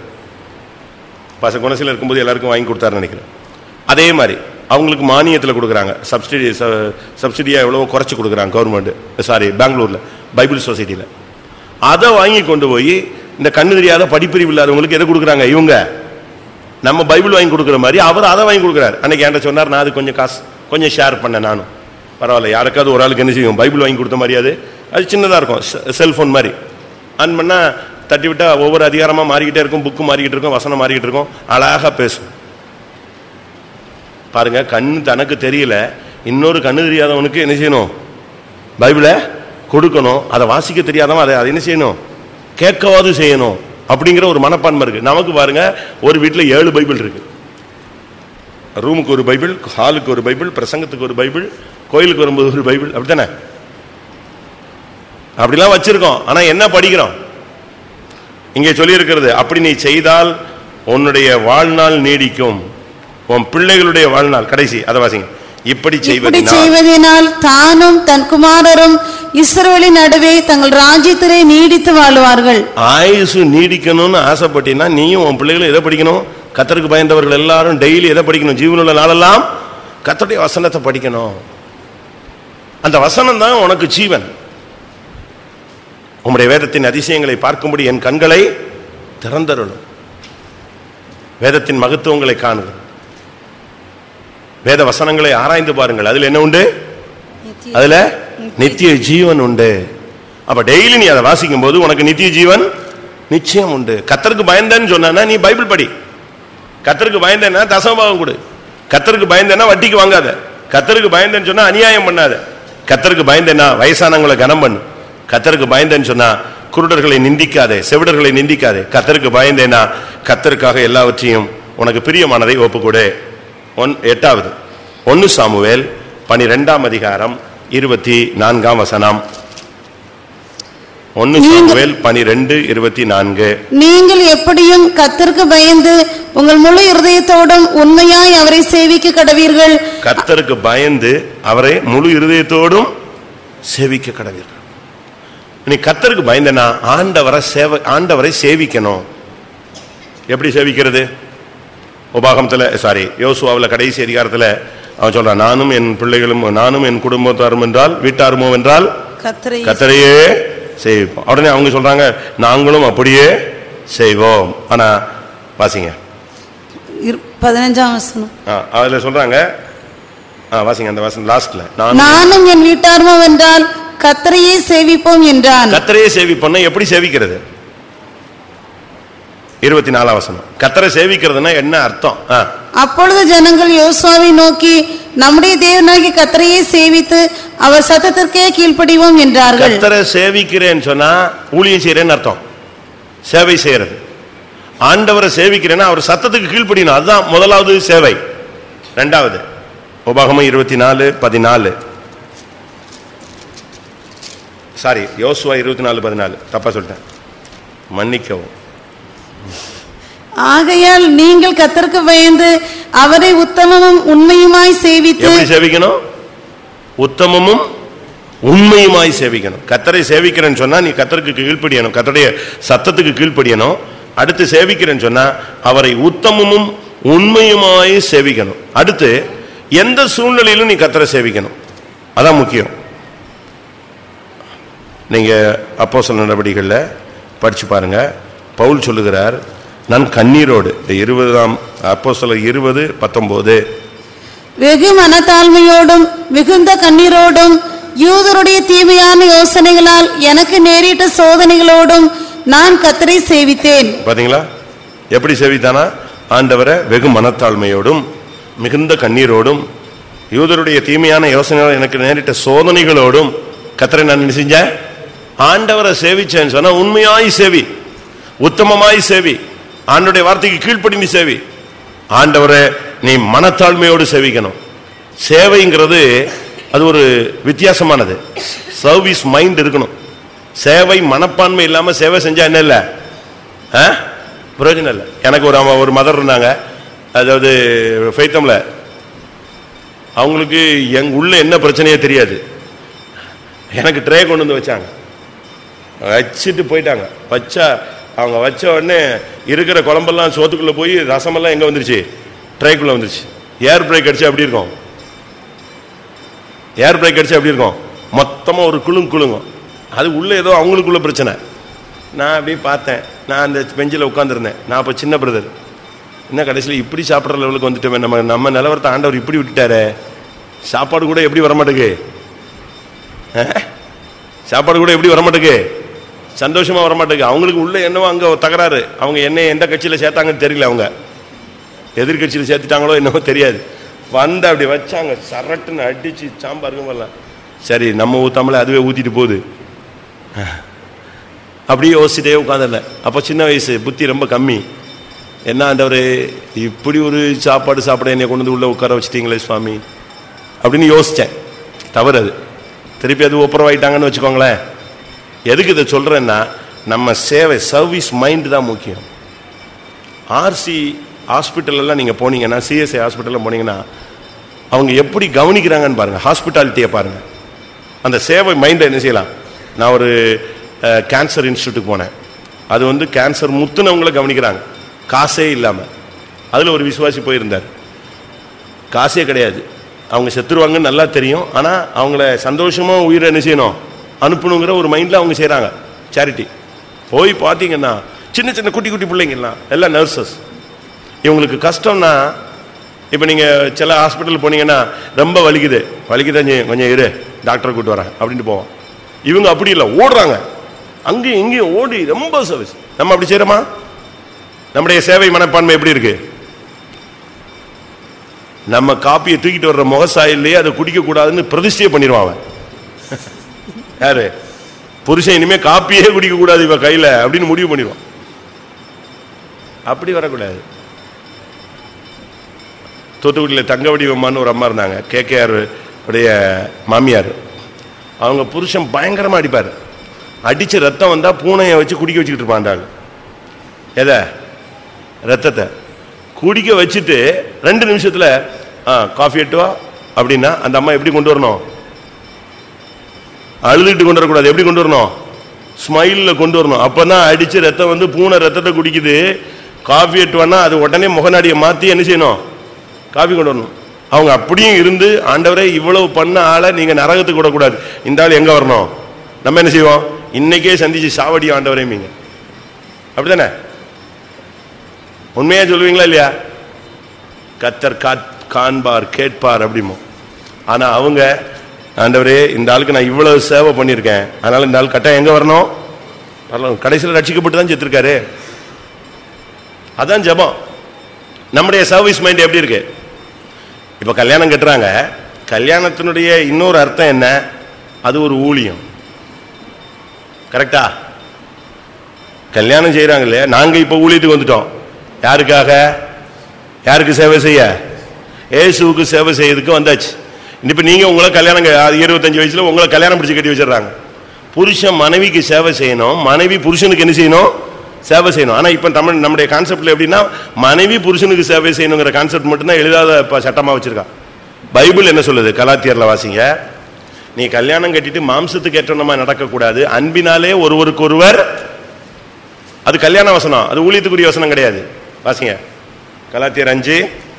பச குணசில் இருக்கும்போது எல்லாருக்கும் வாங்கி கொடுத்தாருன்னு நினைக்கிறேன் அதே மாதிரி அவங்களுக்கு மானியத்தில் கொடுக்குறாங்க சப்சிடி சப்சிடியாக எவ்வளவோ குறைச்சி கொடுக்குறாங்க கவர்மெண்ட் சாரி பெங்களூரில் பைபிள் சொசைட்டியில் அதை வாங்கி கொண்டு போய் இந்த கண்ணு தெரியாத படிப்பறிவு இல்லாதவங்களுக்கு எதை கொடுக்குறாங்க இவங்க நம்ம பைபிள் வாங்கி கொடுக்குற மாதிரி அவர் அதை வாங்கி கொடுக்குறாரு அன்னைக்கு என்கிட்ட சொன்னார் நான் அது கொஞ்சம் காசு கொஞ்சம் ஷேர் பண்ணேன் நானும் பரவாயில்ல யாருக்காவது ஒரு ஆளுக்கு என்ன செய்யும் பைபிள் வாங்கி கொடுத்த மாதிரி அது அது சின்னதாக இருக்கும் செல்ஃபோன் மாதிரி ஆன் பண்ணால் தட்டி விட்டா ஒவ்வொரு அதிகாரமாக மாறிக்கிட்டே இருக்கும் புக்கு மாறிக்கிட்டு இருக்கும் வசனம் மாறிக்கிட்டு இருக்கும் அழகாக பேசும் பாருங்க கண்ணு தனக்கு தெரியல இன்னொரு கண்ணு தெரியாதவனுக்கு என்ன செய்யணும் பைபிளை கொடுக்கணும் அதை வாசிக்க தெரியாதவன் அதை அதை என்ன செய்யணும் கேட்கவாது செய்யணும் அப்படிங்கிற ஒரு மனப்பான்மை இருக்கு நமக்கு பாருங்க ஒரு வீட்டில் ஏழு பைபிள் இருக்கு ரூமுக்கு ஒரு பைபிள் ஹாலுக்கு ஒரு பைபிள் பிரசங்கத்துக்கு ஒரு பைபிள் கோயிலுக்கு வரும்போது ஒரு பைபிள் அப்படித்தானே அப்படிலாம் வச்சிருக்கோம் ஆனா என்ன படிக்கிறோம் இங்கே சொல்லியிருக்கிறது அப்படி நீ செய்தால் உன்னுடைய வாழ்நாள் நீடிக்கும் உன் பிள்ளைகளுடைய வாழ்நாள் கடைசி அதை வாசிங்க இப்படி இப்படி செய்வதினால் செய்வதனால் தானும் தன் குமாரரும் இஸ்ரவேலின் நடுவே தங்கள் ராஜ்யத்திலே நீடித்து வாழுவார்கள் ஆயுசு நீடிக்கணும்னு ஆசைப்பட்டீங்கன்னா நீயும் உன் பிள்ளைகளும் எதை படிக்கணும் கத்தருக்கு பயந்தவர்கள் எல்லாரும் டெய்லி எதை படிக்கணும் ஜீவனுள்ள நாளெல்லாம் கத்தருடைய வசனத்தை படிக்கணும் அந்த வசனம் தான் உனக்கு ஜீவன் உம்முடைய வேதத்தின் அதிசயங்களை பார்க்கும்படி என் கண்களை திறந்தருளும் வேதத்தின் மகத்துவங்களை காணுங்கள் வேத வசனங்களை ஆராய்ந்து பாருங்கள் அதுல என்ன உண்டு அதுல நித்திய ஜீவன் உண்டு அப்ப டெய்லி நீ அதை வாசிக்கும் போது உனக்கு நித்திய ஜீவன் நிச்சயம் உண்டு கத்தருக்கு பயந்தேன்னு சொன்னா நீ பைபிள் படி கத்தருக்கு பயந்தேன்னா தசமபாகம் கொடு கத்தருக்கு பயந்தேன்னா வட்டிக்கு வாங்காத கத்தருக்கு பயந்தேன்னு சொன்னா அநியாயம் பண்ணாத கத்தருக்கு பயந்தேன்னா வயசானவங்களை கனம் பண்ணு கத்தருக்கு பயந்தேன்னு சொன்னா குருடர்களை நிந்திக்காதே செவிடர்களை நிந்திக்காதே கத்தருக்கு பயந்தேன்னா கத்தருக்காக எல்லாவற்றையும் உனக்கு பிரியமானதை ஒப்புக்கொடு ஒன் எட்டாவது ஒன்னு சாமுவேல் பனிரெண்டாம் அதிகாரம் இருபத்தி நான்காம் வசனம் ஒன்னு சாமுவேல் பனிரெண்டு இருபத்தி நான்கு நீங்கள் எப்படியும் கத்திற்கு பயந்து உங்கள் முழு இருதயத்தோடும் உண்மையாய் அவரை சேவிக்க கடவீர்கள் கத்தருக்கு பயந்து அவரை முழு இருதயத்தோடும் சேவிக்க கடவீர்கள் நீ கத்தருக்கு பயந்தனா ஆண்டவரை சேவ ஆண்டவரை சேவிக்கணும் எப்படி சேவிக்கிறது உபாகமத்துல சாரி யோசுவாவில் கடைசி அதிகாரத்துல அவன் சொல்றான் நானும் என் பிள்ளைகளும் நானும் என் குடும்பத்தாரும் என்றால் வீட்டாருமோ என்றால் கத்தரை கத்தரையே செய்வோம் உடனே அவங்க சொல்றாங்க நாங்களும் அப்படியே செய்வோம் ஆனா வாசிங்க இரு- பதினஞ்சாம் வசனம் ஆ, அதுல சொல்றாங்க ஆ, வாசிங்க அந்த வாசம் லாஸ்ட்ல நான் நானும் என் வீட்டார்மோ என்றால் கத்தரையே சேவிப்போம் என்றான் கத்தரையே சேவிப்போம்னா எப்படி சேவிக்கிறது இருபத்தி நாலாம் வசனம் கத்தரை சேவிக்கிறதுனா என்ன அர்த்தம் ஆ, அப்பொழுது ஜனங்கள் யோசுவாவை நோக்கி நம்முடைய தேவனாகிய கத்தரையே சேவித்து அவர் சத்தத்திற்கே கீழ்ப்படிவோம் என்றார்கள் கத்தரை சேவிக்கிறேன்னு சொன்னா ஊழியம் செய்யறேன்னு அர்த்தம் சேவை செய்யறது ஆண்டவரை சேவிக்கிறேன்னா அவர் சத்தத்துக்கு கீழ்ப்படியணும் அதுதான் முதலாவது சேவை ரெண்டாவது உபாகமம் இருபத்தி நாலு பதினாலு சாரி யோசுவா இருபத்தி நாலு பதினாலு தப்பா சொல்லிட்டேன் மன்னிக்கவும் ஆகையால் நீங்கள் கத்தருக்கு பயந்து அவரை உத்தமமும் உண்மையுமாய் சேவித்து எப்படி சேவிக்கணும் உத்தமமும் உண்மையுமாய் சேவிக்கணும் கத்தரை சேவிக்கிறேன்னு சொன்னா நீ கத்தருக்கு கீழ்ப்படியணும் கத்தருடைய சத்தத்துக்கு கீழ்ப்படியணும் அடுத்து சேவிக்கிறேன்னு சொன்னா அவரை உத்தமமும் உண்மையுமாய் சேவிக்கணும் அடுத்து எந்த சூழ்நிலையிலும் நீ கத்தரை சேவிக்கணும் அதான் முக்கியம் நீங்க அப்போ சொல்ல நடவடிக்கைகளில் படிச்சு பாருங்க பவுல் சொல்லுகிறார் நான் கண்ணீரோடு இந்த இருபதாம் அப்போ சொல்ல இருபது பத்தொன்பது வெகு மனத்தாழ்மையோடும் மிகுந்த கண்ணீரோடும் யூதருடைய தீமையான யோசனைகளால் எனக்கு நேரிட்ட சோதனைகளோடும் நான் கத்தரை சேவித்தேன் பாத்தீங்களா எப்படி சேவித்தானா ஆண்டவரை வெகு மனத்தாழ்மையோடும் மிகுந்த கண்ணீரோடும் யூதருடைய தீமையான யோசனைகள் எனக்கு நேரிட்ட சோதனைகளோடும் கத்தரை நான் என்ன செஞ்சேன் ஆண்டவரை சேவிச்சேன்னு சொன்னா உண்மையாய் சேவி உத்தமமாய் சேவி ஆண்டவருடைய வார்த்தைக்கு கீழ்ப்படிந்து சேவி ஆண்டவரை நீ மனத்தாழ்மையோடு சேவிக்கணும் சேவைங்கிறது அது ஒரு வித்தியாசமானது சர்வீஸ் மைண்ட் இருக்கணும் சேவை மனப்பான்மை இல்லாம சேவை செஞ்சா என்ன இல்லை ஆ? பிரயோஜனம் இல்லை எனக்கு ஒரு அம்மா ஒரு மதர் இருந்தாங்க அதாவது ஃபைத்தம்ல அவங்களுக்கு எங்க உள்ள என்ன பிரச்சனையே தெரியாது எனக்கு ட்ரே கொண்டு வந்து வச்சாங்க வச்சுட்டு போயிட்டாங்க வச்சா அவங்க வச்ச உடனே இருக்கிற குழம்பெல்லாம் சோத்துக்குள்ள போய் ரசமெல்லாம் எங்க வந்துருச்சு ட்ரேக்குள்ள வந்துருச்சு ஏர் பிரேக் அடிச்சா எப்படி இருக்கும் ஏர் பிரேக் அடிச்சா எப்படி இருக்கும் மொத்தமா ஒரு குழுங் குழுங்கும் அது உள்ள ஏதோ அவங்களுக்குள்ள பிரச்சனை நான் அப்படியே பார்த்தேன் நான் அந்த பெஞ்சில் உட்காந்துருந்தேன் நான் அப்போ சின்ன பிரதர் என்ன கடைசியில் இப்படி சாப்பிட்ற லெவலுக்கு வந்துட்டோமே நம்ம நம்ம நிலவரத்தை ஆண்டவர் இப்படி விட்டுட்டாரே சாப்பாடு கூட எப்படி வர மாட்டேங்குது சாப்பாடு கூட எப்படி வர மாட்டேங்குது சந்தோஷமா வர மாட்டேங்குது அவங்களுக்கு உள்ள என்னவோ அங்க தகராறு அவங்க என்ன எந்த கட்சியில சேர்த்தாங்கன்னு தெரியல அவங்க எதிர்கட்சியில் சேர்த்துட்டாங்களோ என்னவோ தெரியாது வந்து அப்படி வச்சாங்க சரட்டுன்னு அடிச்சு சாம்பாருக்கு வரலாம் சரி நம்ம ஊத்தாமல அதுவே ஊத்திட்டு போகுது அப்படியே யோசிச்சுட்டே உட்காந்துல அப்போ சின்ன வயசு புத்தி ரொம்ப கம்மி என்ன ஆண்டவரே இப்படி ஒரு சாப்பாடு சாப்பிட என்னை கொண்டு வந்து உள்ள உட்கார வச்சிட்டீங்களே சுவாமி அப்படின்னு யோசித்தேன் தவறு அது திருப்பி அது ஒப்புரவாயிட்டாங்கன்னு வச்சுக்கோங்களேன் எதுக்கு இதை சொல்கிறேன்னா நம்ம சேவை சர்வீஸ் மைண்ட் தான் முக்கியம் ஆர்சி ஹாஸ்பிட்டலெல்லாம் நீங்கள் போனீங்கன்னா சிஎஸ்ஐ ஹாஸ்பிட்டலில் போனீங்கன்னா அவங்க எப்படி கவனிக்கிறாங்கன்னு பாருங்கள் ஹாஸ்பிட்டாலிட்டியை பாருங்கள் அந்த சேவை மைண்டை என்ன செய்யலாம் நான் ஒரு கேன்சர் இன்ஸ்டியூட்டுக்கு போனேன் அது வந்து கேன்சர் முத்துனவங்களை கவனிக்கிறாங்க காசே இல்லாமல் அதில் ஒரு விசுவாசி போயிருந்தார் காசே கிடையாது அவங்க செத்துருவாங்கன்னு நல்லா தெரியும் ஆனால் அவங்கள சந்தோஷமாக உயிரை என்ன செய்யணும் அனுப்பணுங்கிற ஒரு மைண்டில் அவங்க செய்கிறாங்க சேரிட்டி போய் பார்த்தீங்கன்னா சின்ன சின்ன குட்டி குட்டி பிள்ளைங்கலாம் எல்லாம் நர்சஸ் இவங்களுக்கு கஷ்டம்னா இப்போ நீங்கள் சில ஹாஸ்பிட்டல் போனீங்கன்னா ரொம்ப வலிக்குது வலிக்குதான் செய்யும் கொஞ்சம் இரு டாக்டரை கூட்டு வரேன் அப்படின்ட்டு போவோம் இவங்க அப்படி இல்லை ஓடுறாங்க அங்கேயும் இங்கேயும் ஓடி ரொம்ப சர்வீஸ் நம்ம அப்படி செய்கிறோமா நம்முடைய சேவை மனப்பான்மை எப்படி இருக்கு நம்ம காப்பியை தூக்கிட்டு வர்ற முகசாயிலே அதை குடிக்க கூடாதுன்னு பிரதிஷ்டையே பண்ணிடுவான் அவன் யாரு புருஷன் இனிமே காப்பியே குடிக்க கூடாது இவ கையில அப்படின்னு முடிவு பண்ணிடுவான் அப்படி வரக்கூடாது தூத்துக்குடியில் தங்க வடிவம்மான்னு ஒரு அம்மா இருந்தாங்க கேகேஆர் உடைய மாமியார் அவங்க புருஷன் பயங்கரமா அடிப்பார் அடிச்சு ரத்தம் வந்தா பூனையை வச்சு குடிக்க வச்சுக்கிட்டு இருப்பான் அந்த ஆளு. எதை ரத்தத்தை குடிக்க வச்சுட்டு ரெண்டு நிமிஷத்துல ஆ காஃபி எட்டு வா அப்படின்னா அந்த அம்மா எப்படி கொண்டு வரணும் அழுதுட்டு கொண்டு வரக்கூடாது எப்படி கொண்டு வரணும் ஸ்மைலில் கொண்டு வரணும் அப்பதான் அடிச்சு ரத்தம் வந்து பூனை ரத்தத்தை குடிக்குது காஃபி எட்டுவானா அது உடனே முகநாடியை மாற்றி என்ன செய்யணும் காஃபி கொண்டு வரணும் அவங்க அப்படியும் இருந்து ஆண்டவரே இவ்வளவு பண்ண ஆளை நீங்க நரகத்துக்கு விடக்கூடாது இந்த ஆள் எங்க வரணும் நம்ம என்ன செய்வோம் இன்னைக்கே சந்திச்சு சாவடி ஆண்டவரே மீங்க அப்படிதானே உண்மையா சொல்லுவீங்களா இல்லையா கத்தர் காத் காண்பார் கேட்பார் அப்படிமோ ஆனா அவங்க ஆண்டவரே இந்த ஆளுக்கு நான் இவ்வளவு சேவை பண்ணியிருக்கேன் அதனால இந்த ஆள் கட்டாயம் எங்க வரணும் வரலாம் கடைசியில் ரட்சிக்கப்பட்டு தான் செத்துருக்காரு அதான் ஜெபம் நம்முடைய சர்வீஸ் மைண்ட் எப்படி இருக்கு இப்ப கல்யாணம் கட்டுறாங்க கல்யாணத்தினுடைய இன்னொரு அர்த்தம் என்ன அது ஒரு ஊழியம் கரெக்டா கல்யாணம் செய்றாங்க இல்லையா நாங்க இப்ப ஊழியத்துக்கு வந்துட்டோம் யாருக்காக யாருக்கு சேவை செய்ய இயேசுவுக்கு சேவை செய்யறதுக்கு வந்தாச்சு இப்ப நீங்க உங்களை கல்யாணம் க- அது இருபத்தஞ்சு வயசுல உங்களை கல்யாணம் பிடிச்சு கட்டி வச்சிடுறாங்க புருஷன் மனைவிக்கு சேவை செய்யணும் மனைவி புருஷனுக்கு என்ன செய்யணும் சேவை செய்யணும் ஆனா இப்ப தமிழ் நம்முடைய கான்செப்ட்ல எப்படின்னா மனைவி புருஷனுக்கு சேவை செய்யணுங்கிற கான்செப்ட் மட்டும்தான் எழுதாத இப்ப சட்டமா வச்சிருக்கான் பைபிள் என்ன சொல்லுது கலாத்தியர்ல வாசிங்க நீ கல்யாணம் கட்டிட்டு மாம்சத்துக்கு ஏற்றமா நடக்கக்கூடாது அன்பினாலே ஒருவருக்கு ஒருவர் அது கல்யாண வசனம் அது ஊழியத்துக்குரிய வசனம் கிடையாது வாசிங்க கலாத்தியர் அஞ்சு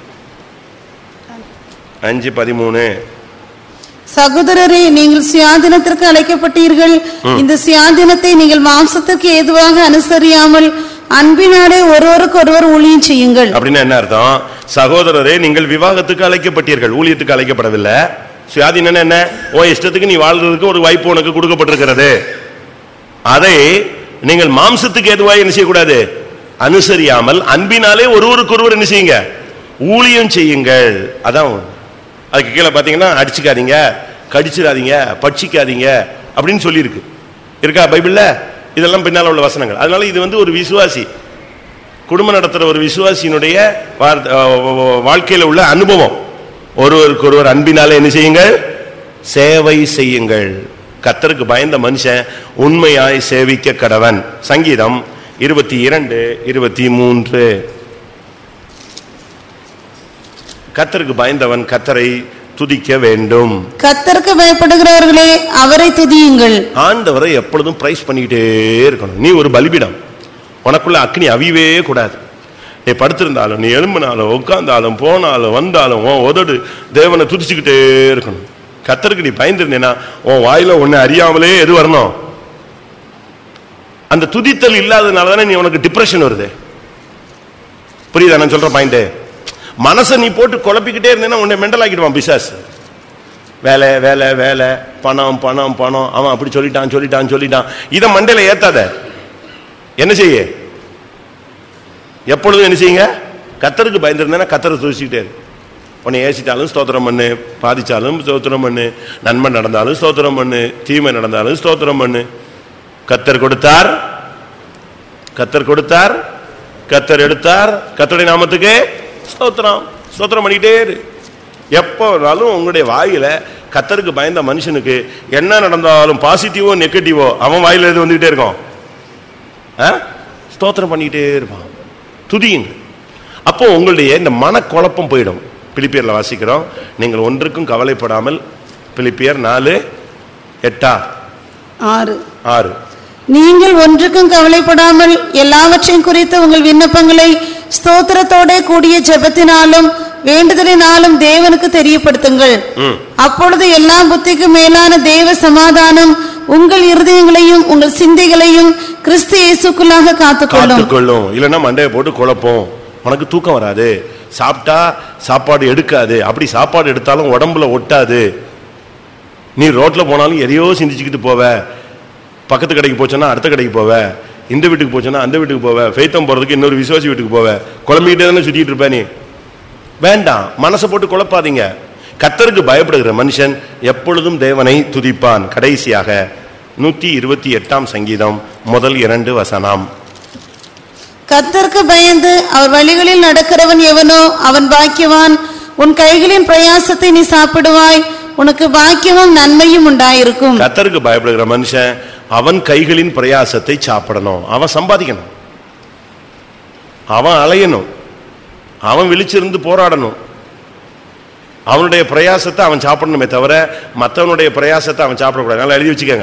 அஞ்சு பதிமூணு சகோதரரே நீங்கள் சுயாதீனத்திற்கு அழைக்கப்பட்டீர்கள் இந்த சுயாதீனத்தை நீங்கள் மாம்சத்துக்கு ஏதுவாக அனுசரியாமல் அன்பினாலே ஒருவருக்கு ஒருவர் ஊழியம் செய்யுங்கள் அப்படின்னா என்ன அர்த்தம் சகோதரரே நீங்கள் விவாகத்துக்கு அழைக்கப்பட்டீர்கள் ஊழியத்துக்கு அழைக்கப்படவில்லை சுயாதீனம் என்ன உன் இஷ்டத்துக்கு நீ வாழ்றதுக்கு ஒரு வாய்ப்பு உனக்கு கொடுக்கப்பட்டிருக்கிறது அதை நீங்கள் மாம்சத்துக்கு எதுவாக என்ன செய்யக்கூடாது அனுசரியாமல் அன்பினாலே ஒருவருக்கு ஒருவர் என்ன செய்யுங்க ஊழியம் செய்யுங்கள் அதான் அதுக்கு கீழே பார்த்தீங்கன்னா அடிச்சுக்காதீங்க கடிச்சிடாதீங்க பட்சிக்காதீங்க அப்படின்னு சொல்லியிருக்கு இருக்கா பைபிள்ல இதெல்லாம் பின்னால உள்ள வசனங்கள் அதனால இது வந்து ஒரு விசுவாசி குடும்பம் நடத்துற ஒரு விசுவாசியினுடைய வார்- அஹ் வாழ்க்கையில உள்ள அனுபவம் ஒருவருக்கு ஒருவர் அன்பினாலே என்ன செய்யுங்கள் சேவை செய்யுங்கள் கத்தருக்கு பயந்த மனுஷன் உண்மையாய் சேவிக்க கடவன் சங்கீதம் இருபத்தி இரண்டு இருபத்தி மூன்று கத்தருக்கு பயந்தவன் கத்தரை துதிக்க வேண்டும் கத்தருக்கு பயப்படுகிறவர்களே அவரை துதியுங்கள் ஆண்டவரை எப்பொழுதும் பிரைஸ் பண்ணிக்கிட்டே இருக்கணும் நீ ஒரு பலிபீடம் உனக்குள்ள அக்னி அவியவே கூடாது நீ படுத்திருந்தாலும் நீ எழும்பினாலும் உட்கார்ந்தாலும் போனாலும் வந்தாலும் உன் உதடு தேவனை துதிச்சுக்கிட்டே இருக்கணும் கத்தருக்கு நீ பயந்துருந்தேன்னா உன் வாயில ஒன்னு அறியாமலே எது வரணும் அந்த துதித்தல் இல்லாததுனால தானே நீ உனக்கு டிப்ரெஷன் வருது புரியுதா நான் சொல்ற பாயிண்ட் மனசை நீ போட்டு குழப்பிக்கிட்டே இருந்தேன்னா உன்னை மெண்டல் ஆக்கிடுவான் பிசாஸ் வேலை வேலை வேலை பணம் பணம் பணம் அவன் அப்படி சொல்லிட்டான் சொல்லிட்டான் சொல்லிட்டான் இதை மண்டையில ஏத்தாத என்ன செய்ய எப்பொழுதும் என்ன செய்யுங்க கத்தருக்கு பயந்துருந்தேன்னா கத்தரை தூசிக்கிட்டே இரு உன்னை ஏசிட்டாலும் ஸ்தோத்திரம் பண்ணு பாதிச்சாலும் ஸ்தோத்திரம் பண்ணு நன்மை நடந்தாலும் ஸ்தோத்திரம் பண்ணு தீமை நடந்தாலும் ஸ்தோத்திரம் பண்ணு கத்தர் கொடுத்தார் கத்தர் கொடுத்தார் கத்தர் எடுத்தார் கத்தருடைய நாமத்துக்கு ஸ்தோத்திரம் ஸ்தோத்திரம் பண்ணிக்கிட்டே இரு எப்போனாலும் உங்களுடைய வாயில கத்தருக்கு பயந்த மனுஷனுக்கு என்ன நடந்தாலும் பாசிட்டிவோ நெகட்டிவோ அவன் வாயில எது வந்துகிட்டே இருக்கும் ஆ? ஸ்தோத்திரம் பண்ணிக்கிட்டே இருப்பான் துதியுங்க அப்போ உங்களுடைய இந்த மனக்குழப்பம் போயிடும் பிலிப்பியர்ல வாசிக்கிறோம் நீங்கள் ஒன்றுக்கும் கவலைப்படாமல் பிலிப்பியர் நாலு எட்டா ஆறு ஆறு நீங்கள் ஒன்றுக்கும் கவலைப்படாமல் எல்லாவற்றையும் குறித்து உங்கள் விண்ணப்பங்களை ஸ்தோத்திரத்தோட கூடிய ஜெபத்தினாலும் வேண்டுதலினாலும் தேவனுக்கு தெரியப்படுத்துங்கள் ம். அப்பொழுது எல்லா புத்திக்கும் மேலான தேவ சமாதானம் உங்கள் இருதயங்களையும் உங்கள் சிந்தைகளையும் கிறிஸ்து இயேசுக்குள்ளாக காத்துக்கொள்ளும் காத்துக்கொள்ளும் இல்லைன்னா மண்டையை போட்டு குழப்பம் உனக்கு தூக்கம் வராது சாப்பிட்டா சாப்பாடு எடுக்காது அப்படி சாப்பாடு எடுத்தாலும் உடம்புல ஒட்டாது நீ ரோட்ல போனாலும் எதையோ சிந்திச்சுக்கிட்டு போவ பக்கத்து கடைக்கு போச்சோன்னா அடுத்த கடைக்கு போவ இந்த வீட்டுக்கு போச்சோன்னா அந்த வீட்டுக்கு போவ ஃபெய்த்தம் போறதுக்கு இன்னொரு விசுவாசி வீட்டுக்கு போவ குழம்பிக்கிட்டே தானே சுத்திட்டு இருப்ப நீ வேண்டாம் மனசை போட்டு குழப்பாதீங்க கத்தருக்கு பயப்படுகிற மனுஷன் எப்பொழுதும் தேவனை துதிப்பான் கடைசியாக நூத்தி இருபத்தி எட்டாம் சங்கீதம் முதல் இரண்டு வசனம் கர்த்தருக்கு பயந்து அவர் வழிகளில் நடக்கிறவன் எவனோ அவன் பாக்கியவான் உன் கைகளின் பிரயாசத்தை நீ சாப்பிடுவாய் உனக்கு பாக்கியமும் நன்மையும் உண்டாயிருக்கும் கத்தருக்கு பயப்படுகிற மனுஷன் அவன் கைகளின் பிரயாசத்தை சாப்பிடணும் அவன் சம்பாதிக்கணும் அவன் அலையணும் அவன் விழிச்சிருந்து போராடணும் அவனுடைய பிரயாசத்தை அவன் சாப்பிடணுமே தவிர மற்றவனுடைய பிரயாசத்தை அவன் சாப்பிடக்கூடாது நல்லா எழுதி வச்சுக்கோங்க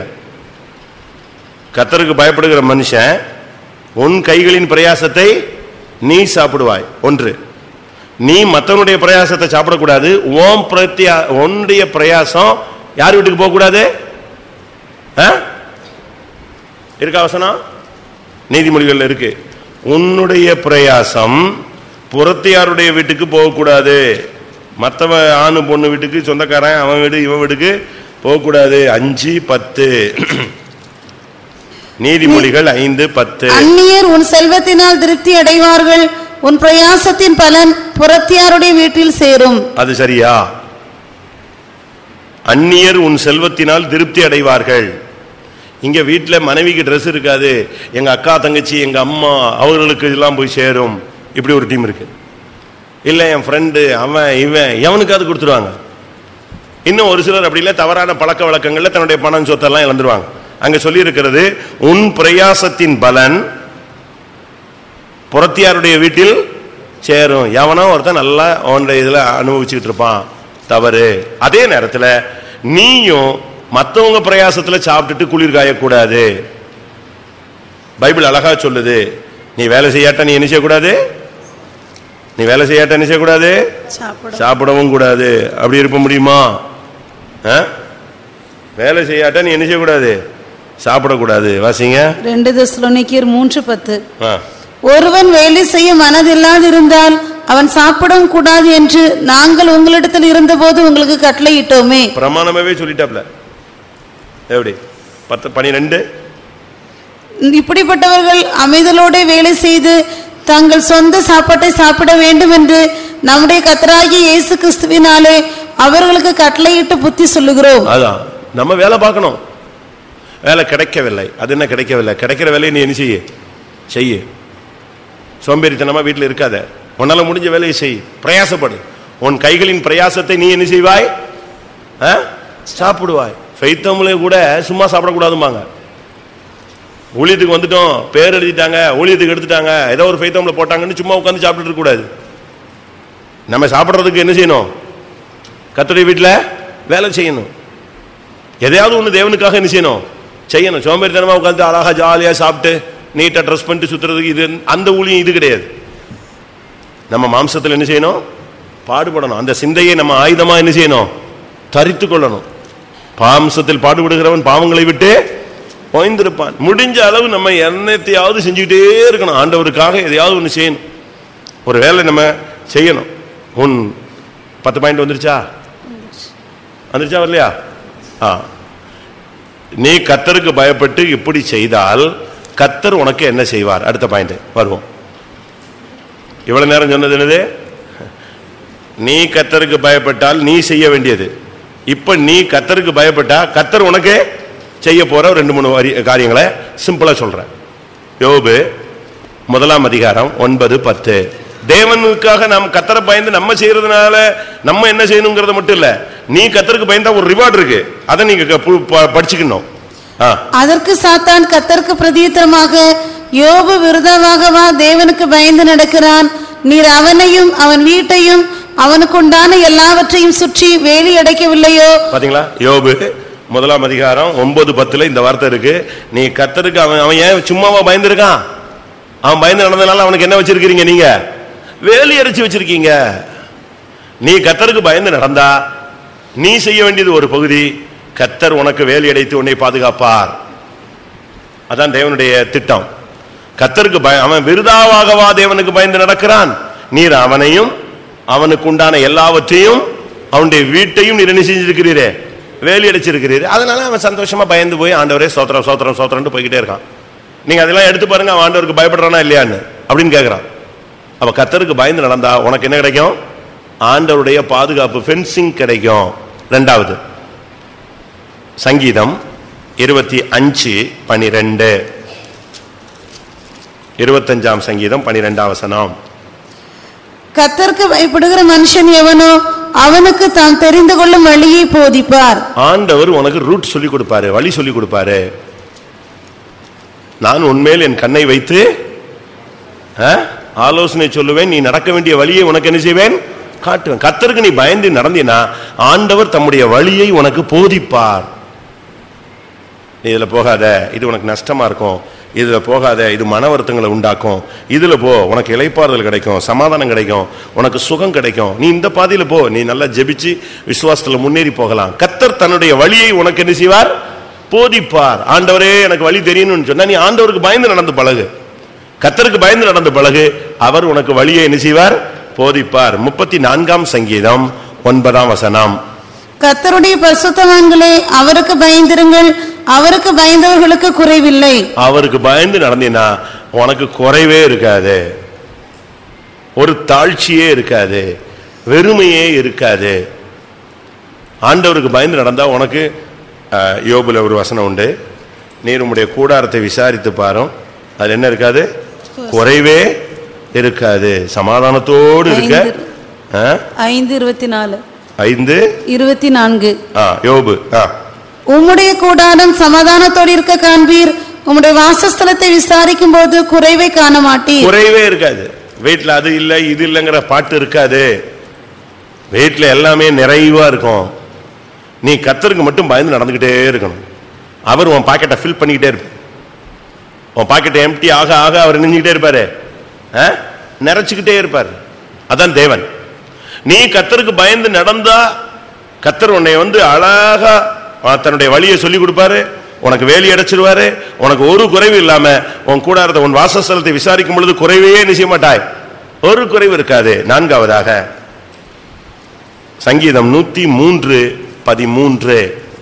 கத்தருக்கு பயப்படுகிற மனுஷன் உன் கைகளின் பிரயாசத்தை நீ சாப்பிடுவாய் ஒன்று நீ மற்றவனுடைய பிரயாசத்தை சாப்பிடக்கூடாது ஓம் பிரத்யா உன்னுடைய பிரயாசம் யார் வீட்டுக்கு போகக்கூடாது ஆ? இருக்கா வசனம் நீதிமொழிகள்ல இருக்கு உன்னுடைய பிரயாசம் புறத்தியாருடைய வீட்டுக்கு போகக்கூடாது மற்றவன் ஆணு பொண்ணு வீட்டுக்கு சொந்தக்காரன் அவன் வீடு இவன் வீட்டுக்கு போகக்கூடாது அஞ்சு பத்து நீதிமொழிகள் ஐந்து பத்து அந்நியர் உன் செல்வத்தினால் திருப்தி அடைவார்கள் உன் பிரயாசத்தின் பலன் புறத்தியாருடைய வீட்டில் சேரும் அது சரியா அந்நியர் உன் செல்வத்தினால் திருப்தி அடைவார்கள் இங்க வீட்ல மனைவிக்கு ட்ரெஸ் இருக்காது எங்க அக்கா தங்கச்சி எங்க அம்மா அவர்களுக்கு இதெல்லாம் போய் சேரும் இப்படி ஒரு டீம் இருக்கு இல்ல என் ஃப்ரெண்டு அவன் இவன் எவனுக்காவது கொடுத்துருவாங்க இன்னும் ஒரு சிலர் அப்படி இல்ல தவறான பழக்க வழக்கங்கள்ல தன்னுடைய பணம் சொத்தெல்லாம் இழந்துருவாங்க அங்க சொல்லி இருக்கிறது உன் பிரயாசத்தின் பலன் புறத்தியாருடைய வீட்டில் சேரும் எவனோ ஒருத்தன் நல்லா அவனுடைய இதுல அனுபவிச்சுக்கிட்டு இருப்பான் தவறு அதே நேரத்துல நீயும் மத்தவங்க பிரயாசத்துல சாப்பிட்டுட்டு குளிர் காயக்கூடாது பைபிள் அழகா சொல்லுது நீ வேலை செய்யாட்ட நீ என்ன செய்யக்கூடாது நீ வேலை செய்யாட்ட என்ன செய்யக்கூடாது சாப்பிடவும் கூடாது அப்படி இருக்க முடியுமா ஆ? வேலை செய்யாட்ட நீ என்ன செய்யக்கூடாது சாப்பிடக்கூடாது வாசிங்க ரெண்டு தெசலோனிக்கேயர் மூன்று பத்து ஆ. ஒருவன் வேலை செய்ய மனதில்லாதிருந்தால் அவன் சாப்பிடவும் கூடாது என்று நாங்கள் உங்களிடத்தில் இருந்தபோது உங்களுக்கு கட்டளையிட்டோமே பிரமாணமாவே சொல்லிட்டாப்ல எப்படி பத்து பனிரெண்டு இப்படிப்பட்டவர்கள் அமைதலோட வேலை செய்து தங்கள் சொந்த சாப்பாட்டை சாப்பிட வேண்டும் என்று நம்முடைய கத்தராகிய இயேசு கிறிஸ்துவினாலே அவர்களுக்கு கட்டளையிட்டு புத்தி சொல்லுகிறோம் அதான் நம்ம வேலை பார்க்கணும் வேலை கிடைக்கவில்லை அது என்ன கிடைக்கவில்லை கிடைக்கிற வேலையை நீ என்ன செய்ய செய்ய சோம்பேறித்தனமா வீட்டில் இருக்காத உன்னால முடிஞ்ச வேலையை செய் பிரயாசப்படு உன் கைகளின் பிரயாசத்தை நீ என்ன செய்வாய் ஆ? சாப்பிடுவாய் ஃபெய்த்தவங்களே கூட சும்மா சாப்பிடக்கூடாதும்பாங்க ஊழியத்துக்கு வந்துட்டோம் பேர் எழுதிட்டாங்க ஊழியத்துக்கு எடுத்துட்டாங்க ஏதோ ஒரு ஃபெய்த்தவங்கள போட்டாங்கன்னு சும்மா உட்காந்து சாப்பிட்டுட்டு இருக்க கூடாது நம்ம சாப்பிட்றதுக்கு என்ன செய்யணும் கத்துடைய வீட்டில் வேலை செய்யணும் எதையாவது ஒன்று தேவனுக்காக என்ன செய்யணும் செய்யணும் சோம்பேறித்தனமா உட்காந்து அழகா ஜாலியா சாப்பிட்டு நீட்டா ட்ரெஸ் பண்ணிட்டு சுத்துறதுக்கு இது அந்த ஊழியம் இது கிடையாது நம்ம மாம்சத்தில் என்ன செய்யணும் பாடுபடணும் அந்த சிந்தையை நம்ம ஆயுதமா என்ன செய்யணும் தரித்து கொள்ளணும் மாம்சத்தில் பாடுபடுகிறவன் பாவங்களை விட்டு ஓய்ந்திருப்பான் முடிஞ்ச அளவு நம்ம என்னத்தையாவது செஞ்சுக்கிட்டே இருக்கணும் ஆண்டவருக்காக எதையாவது ஒன்று செய்யணும் ஒரு வேலை நம்ம செய்யணும் உன் பத்து பாயிண்ட் வந்துருச்சா வந்துருச்சா வரலையா ஆ நீ கத்தருக்கு பயப்பட்டு இப்படி செய்தால் கத்தர் உனக்கு என்ன செய்வார் அடுத்த பாயிண்ட் வருவோம் இவ்வளவு நேரம் சொன்னது என்னது நீ கத்தருக்கு பயப்பட்டால் நீ செய்ய வேண்டியது இப்ப நீ கத்தருக்கு பயப்பட்டா கத்தர் உனக்கு செய்ய போற ரெண்டு மூணு வரி காரியங்களை சிம்பிளா சொல்றேன் யோபு முதலாம் அதிகாரம் ஒன்பது பத்து தேவனுக்காக நாம் கத்தரை பயந்து நம்ம செய்யறதுனால நம்ம என்ன செய்யணுங்கிறது மட்டும் இல்ல நீ கத்தருக்கு பயந்தா ஒரு ரிவார்டு இருக்கு அதை நீங்க க- பு- ப- படிச்சுக்கணும் ஆ அதற்கு சாத்தான் கத்தருக்கு பிரதியுத்தரமாக யோபு விருதாவாகவா தேவனுக்கு பயந்து நடக்கிறான் நீர் அவனையும் அவன் வீட்டையும் அவனுக்குண்டான எல்லாவற்றையும் சுற்றி வேலி அடைக்கவில்லையோ பாத்தீங்களா யோபு முதலாம் அதிகாரம் ஒன்பது பத்துல இந்த வார்த்தை இருக்கு நீ கத்தருக்கு அவன் அவன் ஏன் சும்மாவா பயந்துருக்கான் அவன் பயந்து நடந்ததுனால அவனுக்கு என்ன வச்சிருக்கிறீங்க நீங்க வேலி அரைச்சு வச்சிருக்கீங்க நீ கத்தருக்கு பயந்து நடந்தா நீ செய்ய வேண்டியது ஒரு பகுதி கத்தர் உனக்கு வேலி அடைத்து உன்னை பாதுகாப்பார் அதான் தேவனுடைய திட்டம் கத்தருக்கு பய அவன் விருதாவாகவா தேவனுக்கு பயந்து நடக்கிறான் நீர் அவனையும் அவனுக்கு உண்டான எல்லாவற்றையும் அவனுடைய வீட்டையும் நீர் என்ன செஞ்சிருக்கிறீரே வேலி அடைச்சிருக்கிறீர் அதனால அவன் சந்தோஷமா பயந்து போய் ஆண்டவரே சோத்திரம் சோத்திரம் சோத்திரம்னு போய்கிட்டே இருக்கான் நீங்க அதெல்லாம் எடுத்து பாருங்க அவன் ஆண்டவருக்கு பயப்படுறானா இல்லையான்னு அப்படின்னு கேட்கறான் அப்ப கத்தருக்கு பயந்து நடந்தா உனக்கு என்ன கிடைக்கும் ஆண்டவருடைய பாதுகாப்பு ஃபென்சிங் கிடைக்கும் ரெண்டாவது சங்கீதம் இருபத்தி அஞ்சு பனிரெண்டு இருபத்தஞ்சாம் சங்கீதம் பனிரெண்டாம் வசனம் கத்தருக்கு பயப்படுகிற மனுஷன் எவனோ அவனுக்கு தாம் தெரிந்து கொள்ளும் வழியை போதிப்பார் ஆண்டவர் உனக்கு ரூட் சொல்லி கொடுப்பாரு வழி சொல்லி கொடுப்பாரு நான் உன்மேல் என் கண்ணை வைத்து ஆ, ஆலோசனை சொல்லுவேன் நீ நடக்க வேண்டிய வழியை உனக்கு என்ன செய்வேன் காட்டுவேன் கத்தருக்கு நீ பயந்து நடந்தினா ஆண்டவர் தம்முடைய வழியை உனக்கு போதிப்பார் நீ இதுல போகாத இது உனக்கு நஷ்டமா இருக்கும் இதுல போகாத இது மன வருத்தங்களை உண்டாக்கும் இதுல போ உனக்கு இளைப்பாறுதல் கிடைக்கும் சமாதானம் கிடைக்கும் உனக்கு சுகம் கிடைக்கும் நீ இந்த பாதையில போ நீ நல்லா ஜெபிச்சு விசுவாசத்துல முன்னேறி போகலாம் கத்தர் தன்னுடைய வழியை உனக்கு என்ன செய்வார் போதிப்பார் ஆண்டவரே எனக்கு வழி தெரியணும்னு சொன்னா நீ ஆண்டவருக்கு பயந்து நடந்து பழகு கத்தருக்கு பயந்து நடந்து பழகு அவர் உனக்கு வழியை என்ன செய்வார் போதிப்பார் முப்பத்தி நான்காம் சங்கீதம் ஒன்பதாம் வசனம் கத்தருடைய பரிசுத்தவான்களே அவருக்கு பயந்திருங்கள் அவருக்கு பயந்தவர்களுக்கு குறைவில்லை அவருக்கு பயந்து நடந்தீன்னா உனக்கு குறைவே இருக்காது ஒரு தாழ்ச்சியே இருக்காது வெறுமையே இருக்காது ஆண்டவருக்கு பயந்து நடந்தா உனக்கு அஹ், யோபுல ஒரு வசனம் உண்டு நீர் உம்முடைய கூடாரத்தை விசாரித்து பாரும் அது என்ன இருக்காது குறைவே இருக்காது சமாதானத்தோடு இருக்க ஆ? ஐந்து இருபத்தி நாலு ஐந்து இருபத்தி நான்கு ஆ, யோபு ஆ. உம்முடைய கூடாரம் சமாதானத்தோடு இருக்க காண்பீர் உம்முடைய வாசஸ்தலத்தை விசாரிக்கும் போது குறைவை காண மாட்டீர் குறைவே இருக்காது வீட்ல அது இல்ல இது இல்லைங்கிற பாட்டு இருக்காது வீட்ல எல்லாமே நிறைவா இருக்கும் நீ கத்தருக்கு மட்டும் பயந்து நடந்துகிட்டே இருக்கணும் அவர் உன் பாக்கெட்டை ஃபில் பண்ணிக்கிட்டே இருப்பார் உன் பாக்கெட்டை எம்டி ஆக ஆக அவர் நெஞ்சுக்கிட்டே இருப்பாரு ஆ? நிறைச்சுக்கிட்டே இருப்பார் அதான் தேவன் நீ கத்தருக்கு பயந்து நடந்தா கத்தர் உன்னை வந்து அழகா ஆ, தன்னுடைய வழியை சொல்லி கொடுப்பாரு உனக்கு வேலி அடைச்சிருவாரு உனக்கு ஒரு குறைவு இல்லாம உன் கூடாரத்தை உன் வாசஸ்தலத்தை விசாரிக்கும் பொழுது குறைவே நிச்சய மாட்டாய் ஒரு குறைவு இருக்காது நான்காவதாக சங்கீதம் நூத்தி மூன்று பதிமூன்று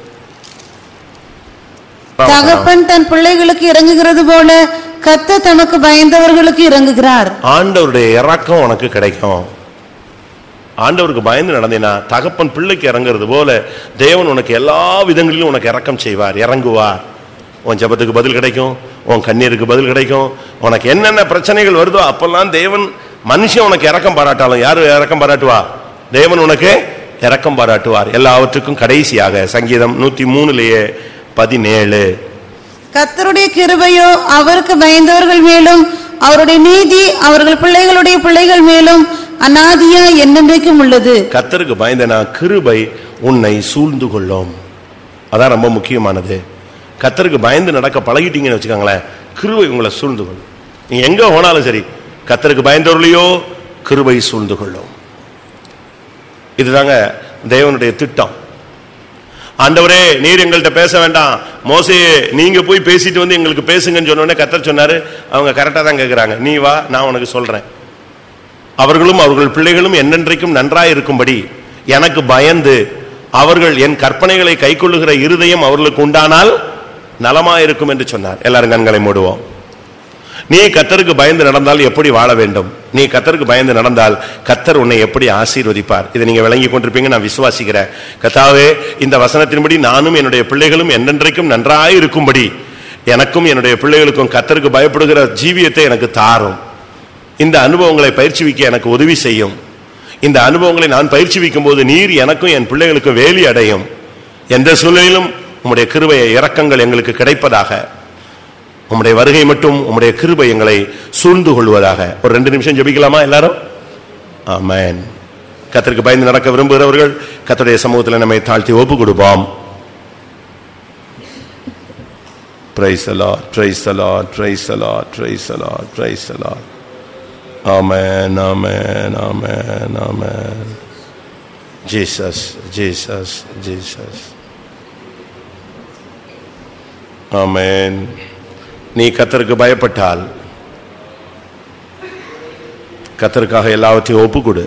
தகப்பன் தன் பிள்ளைகளுக்கு இறங்குகிறது போல கத்த தமக்கு பயந்தவர்களுக்கு இறங்குகிறார் ஆண்டவருடைய இறக்கம் உனக்கு கிடைக்கும் ஆண்டவருக்கு பயந்து நடந்தேனா தகப்பன் பிள்ளைக்கு இறங்குறது போல தேவன் உனக்கு எல்லா விதங்களிலும் உனக்கு இறக்கம் செய்வார் இறங்குவார் உன் ஜெபத்துக்கு பதில் கிடைக்கும் உன் கண்ணீருக்கு பதில் கிடைக்கும் உனக்கு என்னென்ன பிரச்சனைகள் வருதோ அப்பெல்லாம் தேவன் மனுஷன் உனக்கு இறக்கம் பாராட்டாலும் யாரு இறக்கம் பாராட்டுவா தேவன் உனக்கு இறக்கம் பாராட்டுவார் எல்லாவற்றுக்கும் கடைசியாக சங்கீதம் நூத்தி மூணுலயே பதினேழு கத்தருடைய கிருபையோ அவருக்கு பயந்தவர்கள் மேலும் அவருடைய நீதி அவர்கள் பிள்ளைகளுடைய பிள்ளைகள் மேலும் அநாதியா என்னென்றைக்கும் உள்ளது கத்தருக்கு பயந்தனா கிருபை உன்னை சூழ்ந்து கொள்ளும் அதான் ரொம்ப முக்கியமானது கத்தருக்கு பயந்து நடக்க பழகிட்டீங்கன்னு வச்சுக்கோங்களேன் கிருபை உங்களை சூழ்ந்து கொள்ளும் நீங்க எங்க போனாலும் சரி கத்தருக்கு பயந்தவர்களையோ கிருபை சூழ்ந்து கொள்ளும் இதுதாங்க தேவனுடைய திட்டம் ஆண்டவரே நீர் எங்கள்கிட்ட பேச வேண்டாம் மோசே நீங்க போய் பேசிட்டு வந்து எங்களுக்கு பேசுங்கன்னு சொன்ன உடனே கத்தர் சொன்னாரு அவங்க கரெக்டா தான் கேக்குறாங்க நீ வா நான் உனக்கு சொல்றேன் அவர்களும் அவர்கள் பிள்ளைகளும் என்னென்றைக்கும் நன்றாய் இருக்கும்படி எனக்கு பயந்து அவர்கள் என் கற்பனைகளை கைக்கொள்ளுகிற இருதயம் அவர்களுக்கு உண்டானால் நலமாயிருக்கும் என்று சொன்னார் எல்லாரும் கண்களை மூடுவோம் நீ கத்தருக்கு பயந்து நடந்தால் எப்படி வாழ வேண்டும் நீ கத்தருக்கு பயந்து நடந்தால் கத்தர் உன்னை எப்படி ஆசீர்வதிப்பார் இதை நீங்க விளங்கி கொண்டிருப்பீங்க நான் விசுவாசிக்கிறேன் கத்தாவே இந்த வசனத்தின்படி நானும் என்னுடைய பிள்ளைகளும் என்றென்றைக்கும் நன்றாய் இருக்கும்படி எனக்கும் என்னுடைய பிள்ளைகளுக்கும் கத்தருக்கு பயப்படுகிற ஜீவியத்தை எனக்கு தாரும் இந்த அனுபவங்களை பயிற்சிவிக்க எனக்கு உதவி செய்யும் இந்த அனுபவங்களை நான் பயிற்சிவிக்கும் போது நீர் எனக்கும் என் பிள்ளைகளுக்கும் வேலி அடையும் எந்த சூழ்நிலையிலும் உம்முடைய கிருபைய இரக்கங்கள் எங்களுக்கு கிடைப்பதாக உம்முடைய வருகை மட்டும் உம்முடைய கிருபை எங்களை சூழ்ந்து கொள்வதாக ஒரு ரெண்டு நிமிஷம் ஜெபிக்கலாமா எல்லாரும் ஆமென் கத்தருக்கு பயந்து நடக்க விரும்புகிறவர்கள் கத்தருடைய சமூகத்தில் நம்மை தாழ்த்தி ஒப்பு கொடுப்போம் Praise the Lord, praise the Lord, praise the Lord, praise the Lord, praise the Lord. Amen, amen, amen, amen. Jesus, Jesus, Jesus. ஆமென் நீ கத்தருக்கு பயப்பட்டால் கத்தருக்காக எல்லாவற்றையும் ஒப்புக்கொடு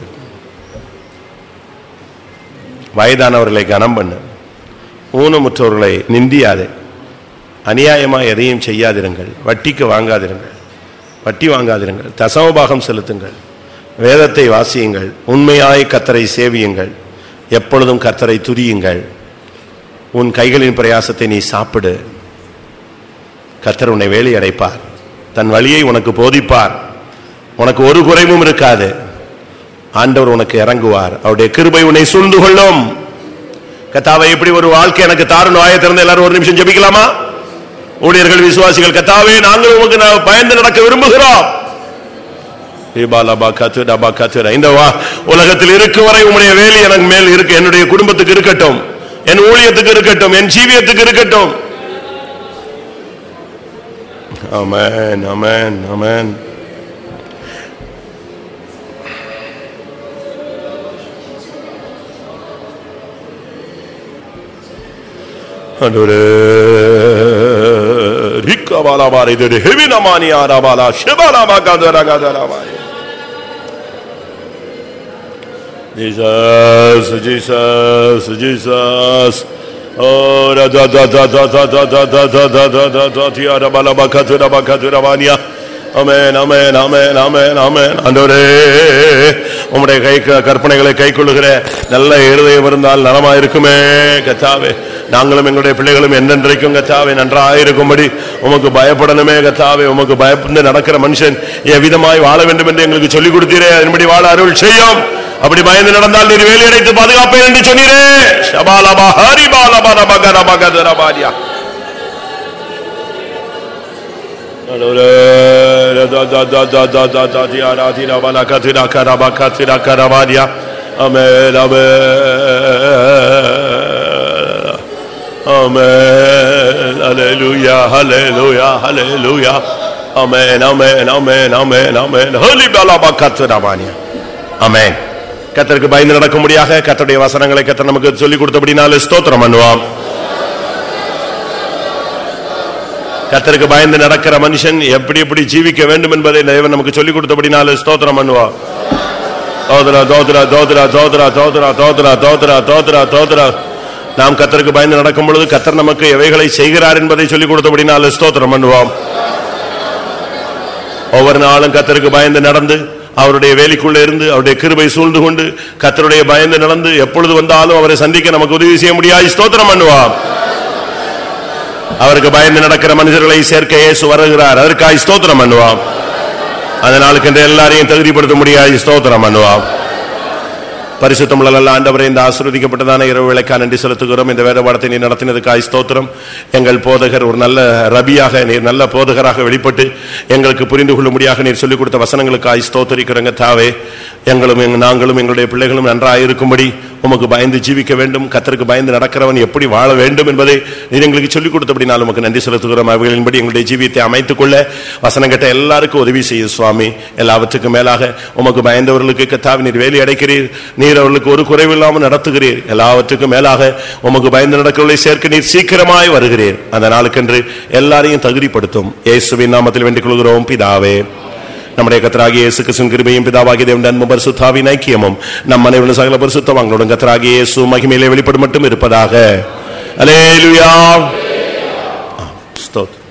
வயதானவர்களை கனம் பண்ணு ஊனமுற்றவர்களை நிந்தியாதே அநியாயமா எதையும் செய்யாதிருங்கள் வட்டிக்கு வாங்காதிருங்கள் வட்டி வாங்காதிருங்கள் தசமபாகம் செலுத்துங்கள் வேதத்தை வாசியுங்கள் உண்மையாய் கத்தரை சேவியுங்கள் எப்பொழுதும் கத்தரை துரியுங்கள் உன் கைகளின் பிரயாசத்தை நீ சாப்பிடு கத்தர் உன்னை வேலி அடைப்பார் தன் வழியை உனக்கு போதிப்பார் உனக்கு ஒரு குறைவும் இருக்காது ஆண்டவர் உனக்கு இறங்குவார் அவருடைய கிருபை உன்னை சூழ்ந்து கொள்ளும் கத்தாவை இப்படி ஒரு வாழ்க்கை எனக்கு தாருணும் ஆய திறந்து எல்லாரும் ஒரு நிமிஷம் ஜெபிக்கலாமா ஊழியர்கள் விசுவாசிகள் கத்தாவே நாங்கள் உமக்கு நா- பயந்து நடக்க விரும்புகிறோம் ஏபாலபா கத்து டபா கத்து இந்த வா உலகத்தில் இருக்கும் வரை உம்முடைய வேலி எனக்கு மேல் இருக்கு என்னுடைய குடும்பத்துக்கு இருக்கட்டும் என் ஊழியத்துக்கு இருக்கட்டும் என் ஜீவியத்துக்கு இருக்கட்டும் Amen, amen, amen. ஆண்டவரே, ரிக்கபாலாபாரி திரு ஹெவினமானியாராபாலா, ஷிபலாபாகாதரகாதராபாரி. Jesus, Jesus, Jesus. Oh, da da da da da da da da da da da da da da tia da bala bakatu da bakatu da vania. Amen, amen, amen, amen, amen. ஆண்டவரே உம்முடைய கை கற்பனைகளை கைக்கொள்ளுகிற நல்ல இருதயம் இருந்தால் நலமா இருக்குமே கத்தாவே நாங்களும் எங்களுடைய பிள்ளைகளும் என்னென்றைக்கும் கத்தாவே நன்றாயிருக்கும்படி உமக்கு பயப்படணுமே கத்தாவே உமக்கு பயப்பட்டு நடக்கிற மனுஷன் எவ்விதமாய் வாழ வேண்டும் என்று எங்களுக்கு சொல்லிக் கொடுத்தீரே அதன்படி வாழ அருள் செய்யும் அப்படி பயந்து நடந்தால் நீர் வேலி அடைத்து பாதுகாப்பேன் என்று சொன்னீரே ஷபாலபா ஹரிபாலபா ரபகரபா கதரபாரியா Amen, amen. Amen. Hallelujah, hallelujah, hallelujah. Amen, amen, amen, amen, amen. Holy balaba katsudabania. Amen. கத்தருக்கு பயந்து நடக்கும்படியாக கத்தருடைய வசனங்களை கத்தர் நமக்கு சொல்லிக் கொடுத்தபடினால ஸ்தோத்திரம் பண்ணுவாம் கத்தருக்கு பயந்து நடக்கிற மனுஷன் எப்படி எப்படி ஜீவிக்க வேண்டும் என்பதை தேவன் நமக்கு சொல்லிக் கொடுத்தபடினால ஸ்தோத்திரம் பண்ணுவான் தோதரா தோதரா தோதரா தோதரா தோதரா தோதரா தோதரா தோதரா தோதரா நாம் கத்தருக்கு பயந்து நடக்கும் பொழுது கத்தர் நமக்கு எவைகளை செய்கிறார் என்பதை சொல்லிக் கொடுத்தபடினால ஸ்தோத்திரம் பண்ணுவோம் ஒவ்வொரு நாளும் கத்தருக்கு பயந்து நடந்து அவருடைய வேலிக்குள்ள இருந்து அவருடைய கிருபை சூழ்ந்து கொண்டு கத்தருடைய பயந்து நடந்து எப்பொழுது வந்தாலும் அவரை சந்திக்க நமக்கு உதவி செய்ய முடியாது ஸ்தோத்திரம் பண்ணுவான் அவருக்கு பயந்து நடக்கிற மனிதர்களை சேர்க்க இயேசு வருகிறார் அதற்காக ஸ்தோத்திரம் பண்ணுவான் அதனாலுக்கு இந்த எல்லாரையும் தகுதிப்படுத்த முடியாது ஸ்தோத்திரம் பண்ணுவான் பரிசுத்தமுள்ள நல்ல ஆண்டவரே இந்த ஆசீர்வதிக்கப்பட்டதான இரவு விளக்கா நன்றி செலுத்துகிறோம் இந்த வேத பாடத்தை நீர் நடத்தினதுக்காய் ஸ்தோத்திரம் எங்கள் போதகர் ஒரு நல்ல ரபியாக நீர் நல்ல போதகராக வெளிப்பட்டு எங்களுக்கு புரிந்து கொள்ளும்படியாக நீர் சொல்லிக் கொடுத்த வசனங்களுக்காய் ஸ்தோத்தரிக்கிறங்க தாவே எங்களும் எங்க- நாங்களும் எங்களுடைய பிள்ளைகளும் நன்றாக இருக்கும்படி உமக்கு பயந்து ஜீவிக்க வேண்டும் கத்தருக்கு பயந்து நடக்கிறவன் எப்படி வாழ வேண்டும் என்பதை நீர் எங்களுக்கு சொல்லிக் கொடுத்தபடினால் உமக்கு நன்றி செலுத்துகிறோம் அவைகளின்படி எங்களுடைய ஜீவியத்தை அமைத்துக் கொள்ள வசனம் கேட்ட எல்லாருக்கும் உதவி செய்யும் சுவாமி எல்லாவற்றுக்கும் மேலாக உமக்கு பயந்தவர்களுக்கு கத்தாவி நீர் வேலி அடைக்கிறீர் நீர் அவர்களுக்கு ஒரு குறைவில்லாமல் நடத்துகிறீர் எல்லாவற்றுக்கும் மேலாக உமக்கு பயந்து நடக்கிறவர்களை சேர்க்க நீர் சீக்கிரமாய் வருகிறீர் அந்த நாளுக்கென்று எல்லாரையும் தகுதிப்படுத்தும் இயேசுவின் நாமத்தில் வேண்டிக் கொள்கிறோம் பிதாவே நம்முடைய கத்தராகிய இயேசு கிறிஸ்துவின் கிருபையும் பிதாவாகிய தேவன் அன்பும் பரிசுத்தாவின் ஐக்கியமும் நம் அனைவரும் சகல பரிசுத்தவாங்களுடன் கத்தராகிய இயேசு மகிமையிலே வெளிப்படும் மட்டும் இருப்பதாக அலேலுயா ஸ்தோத்திரம்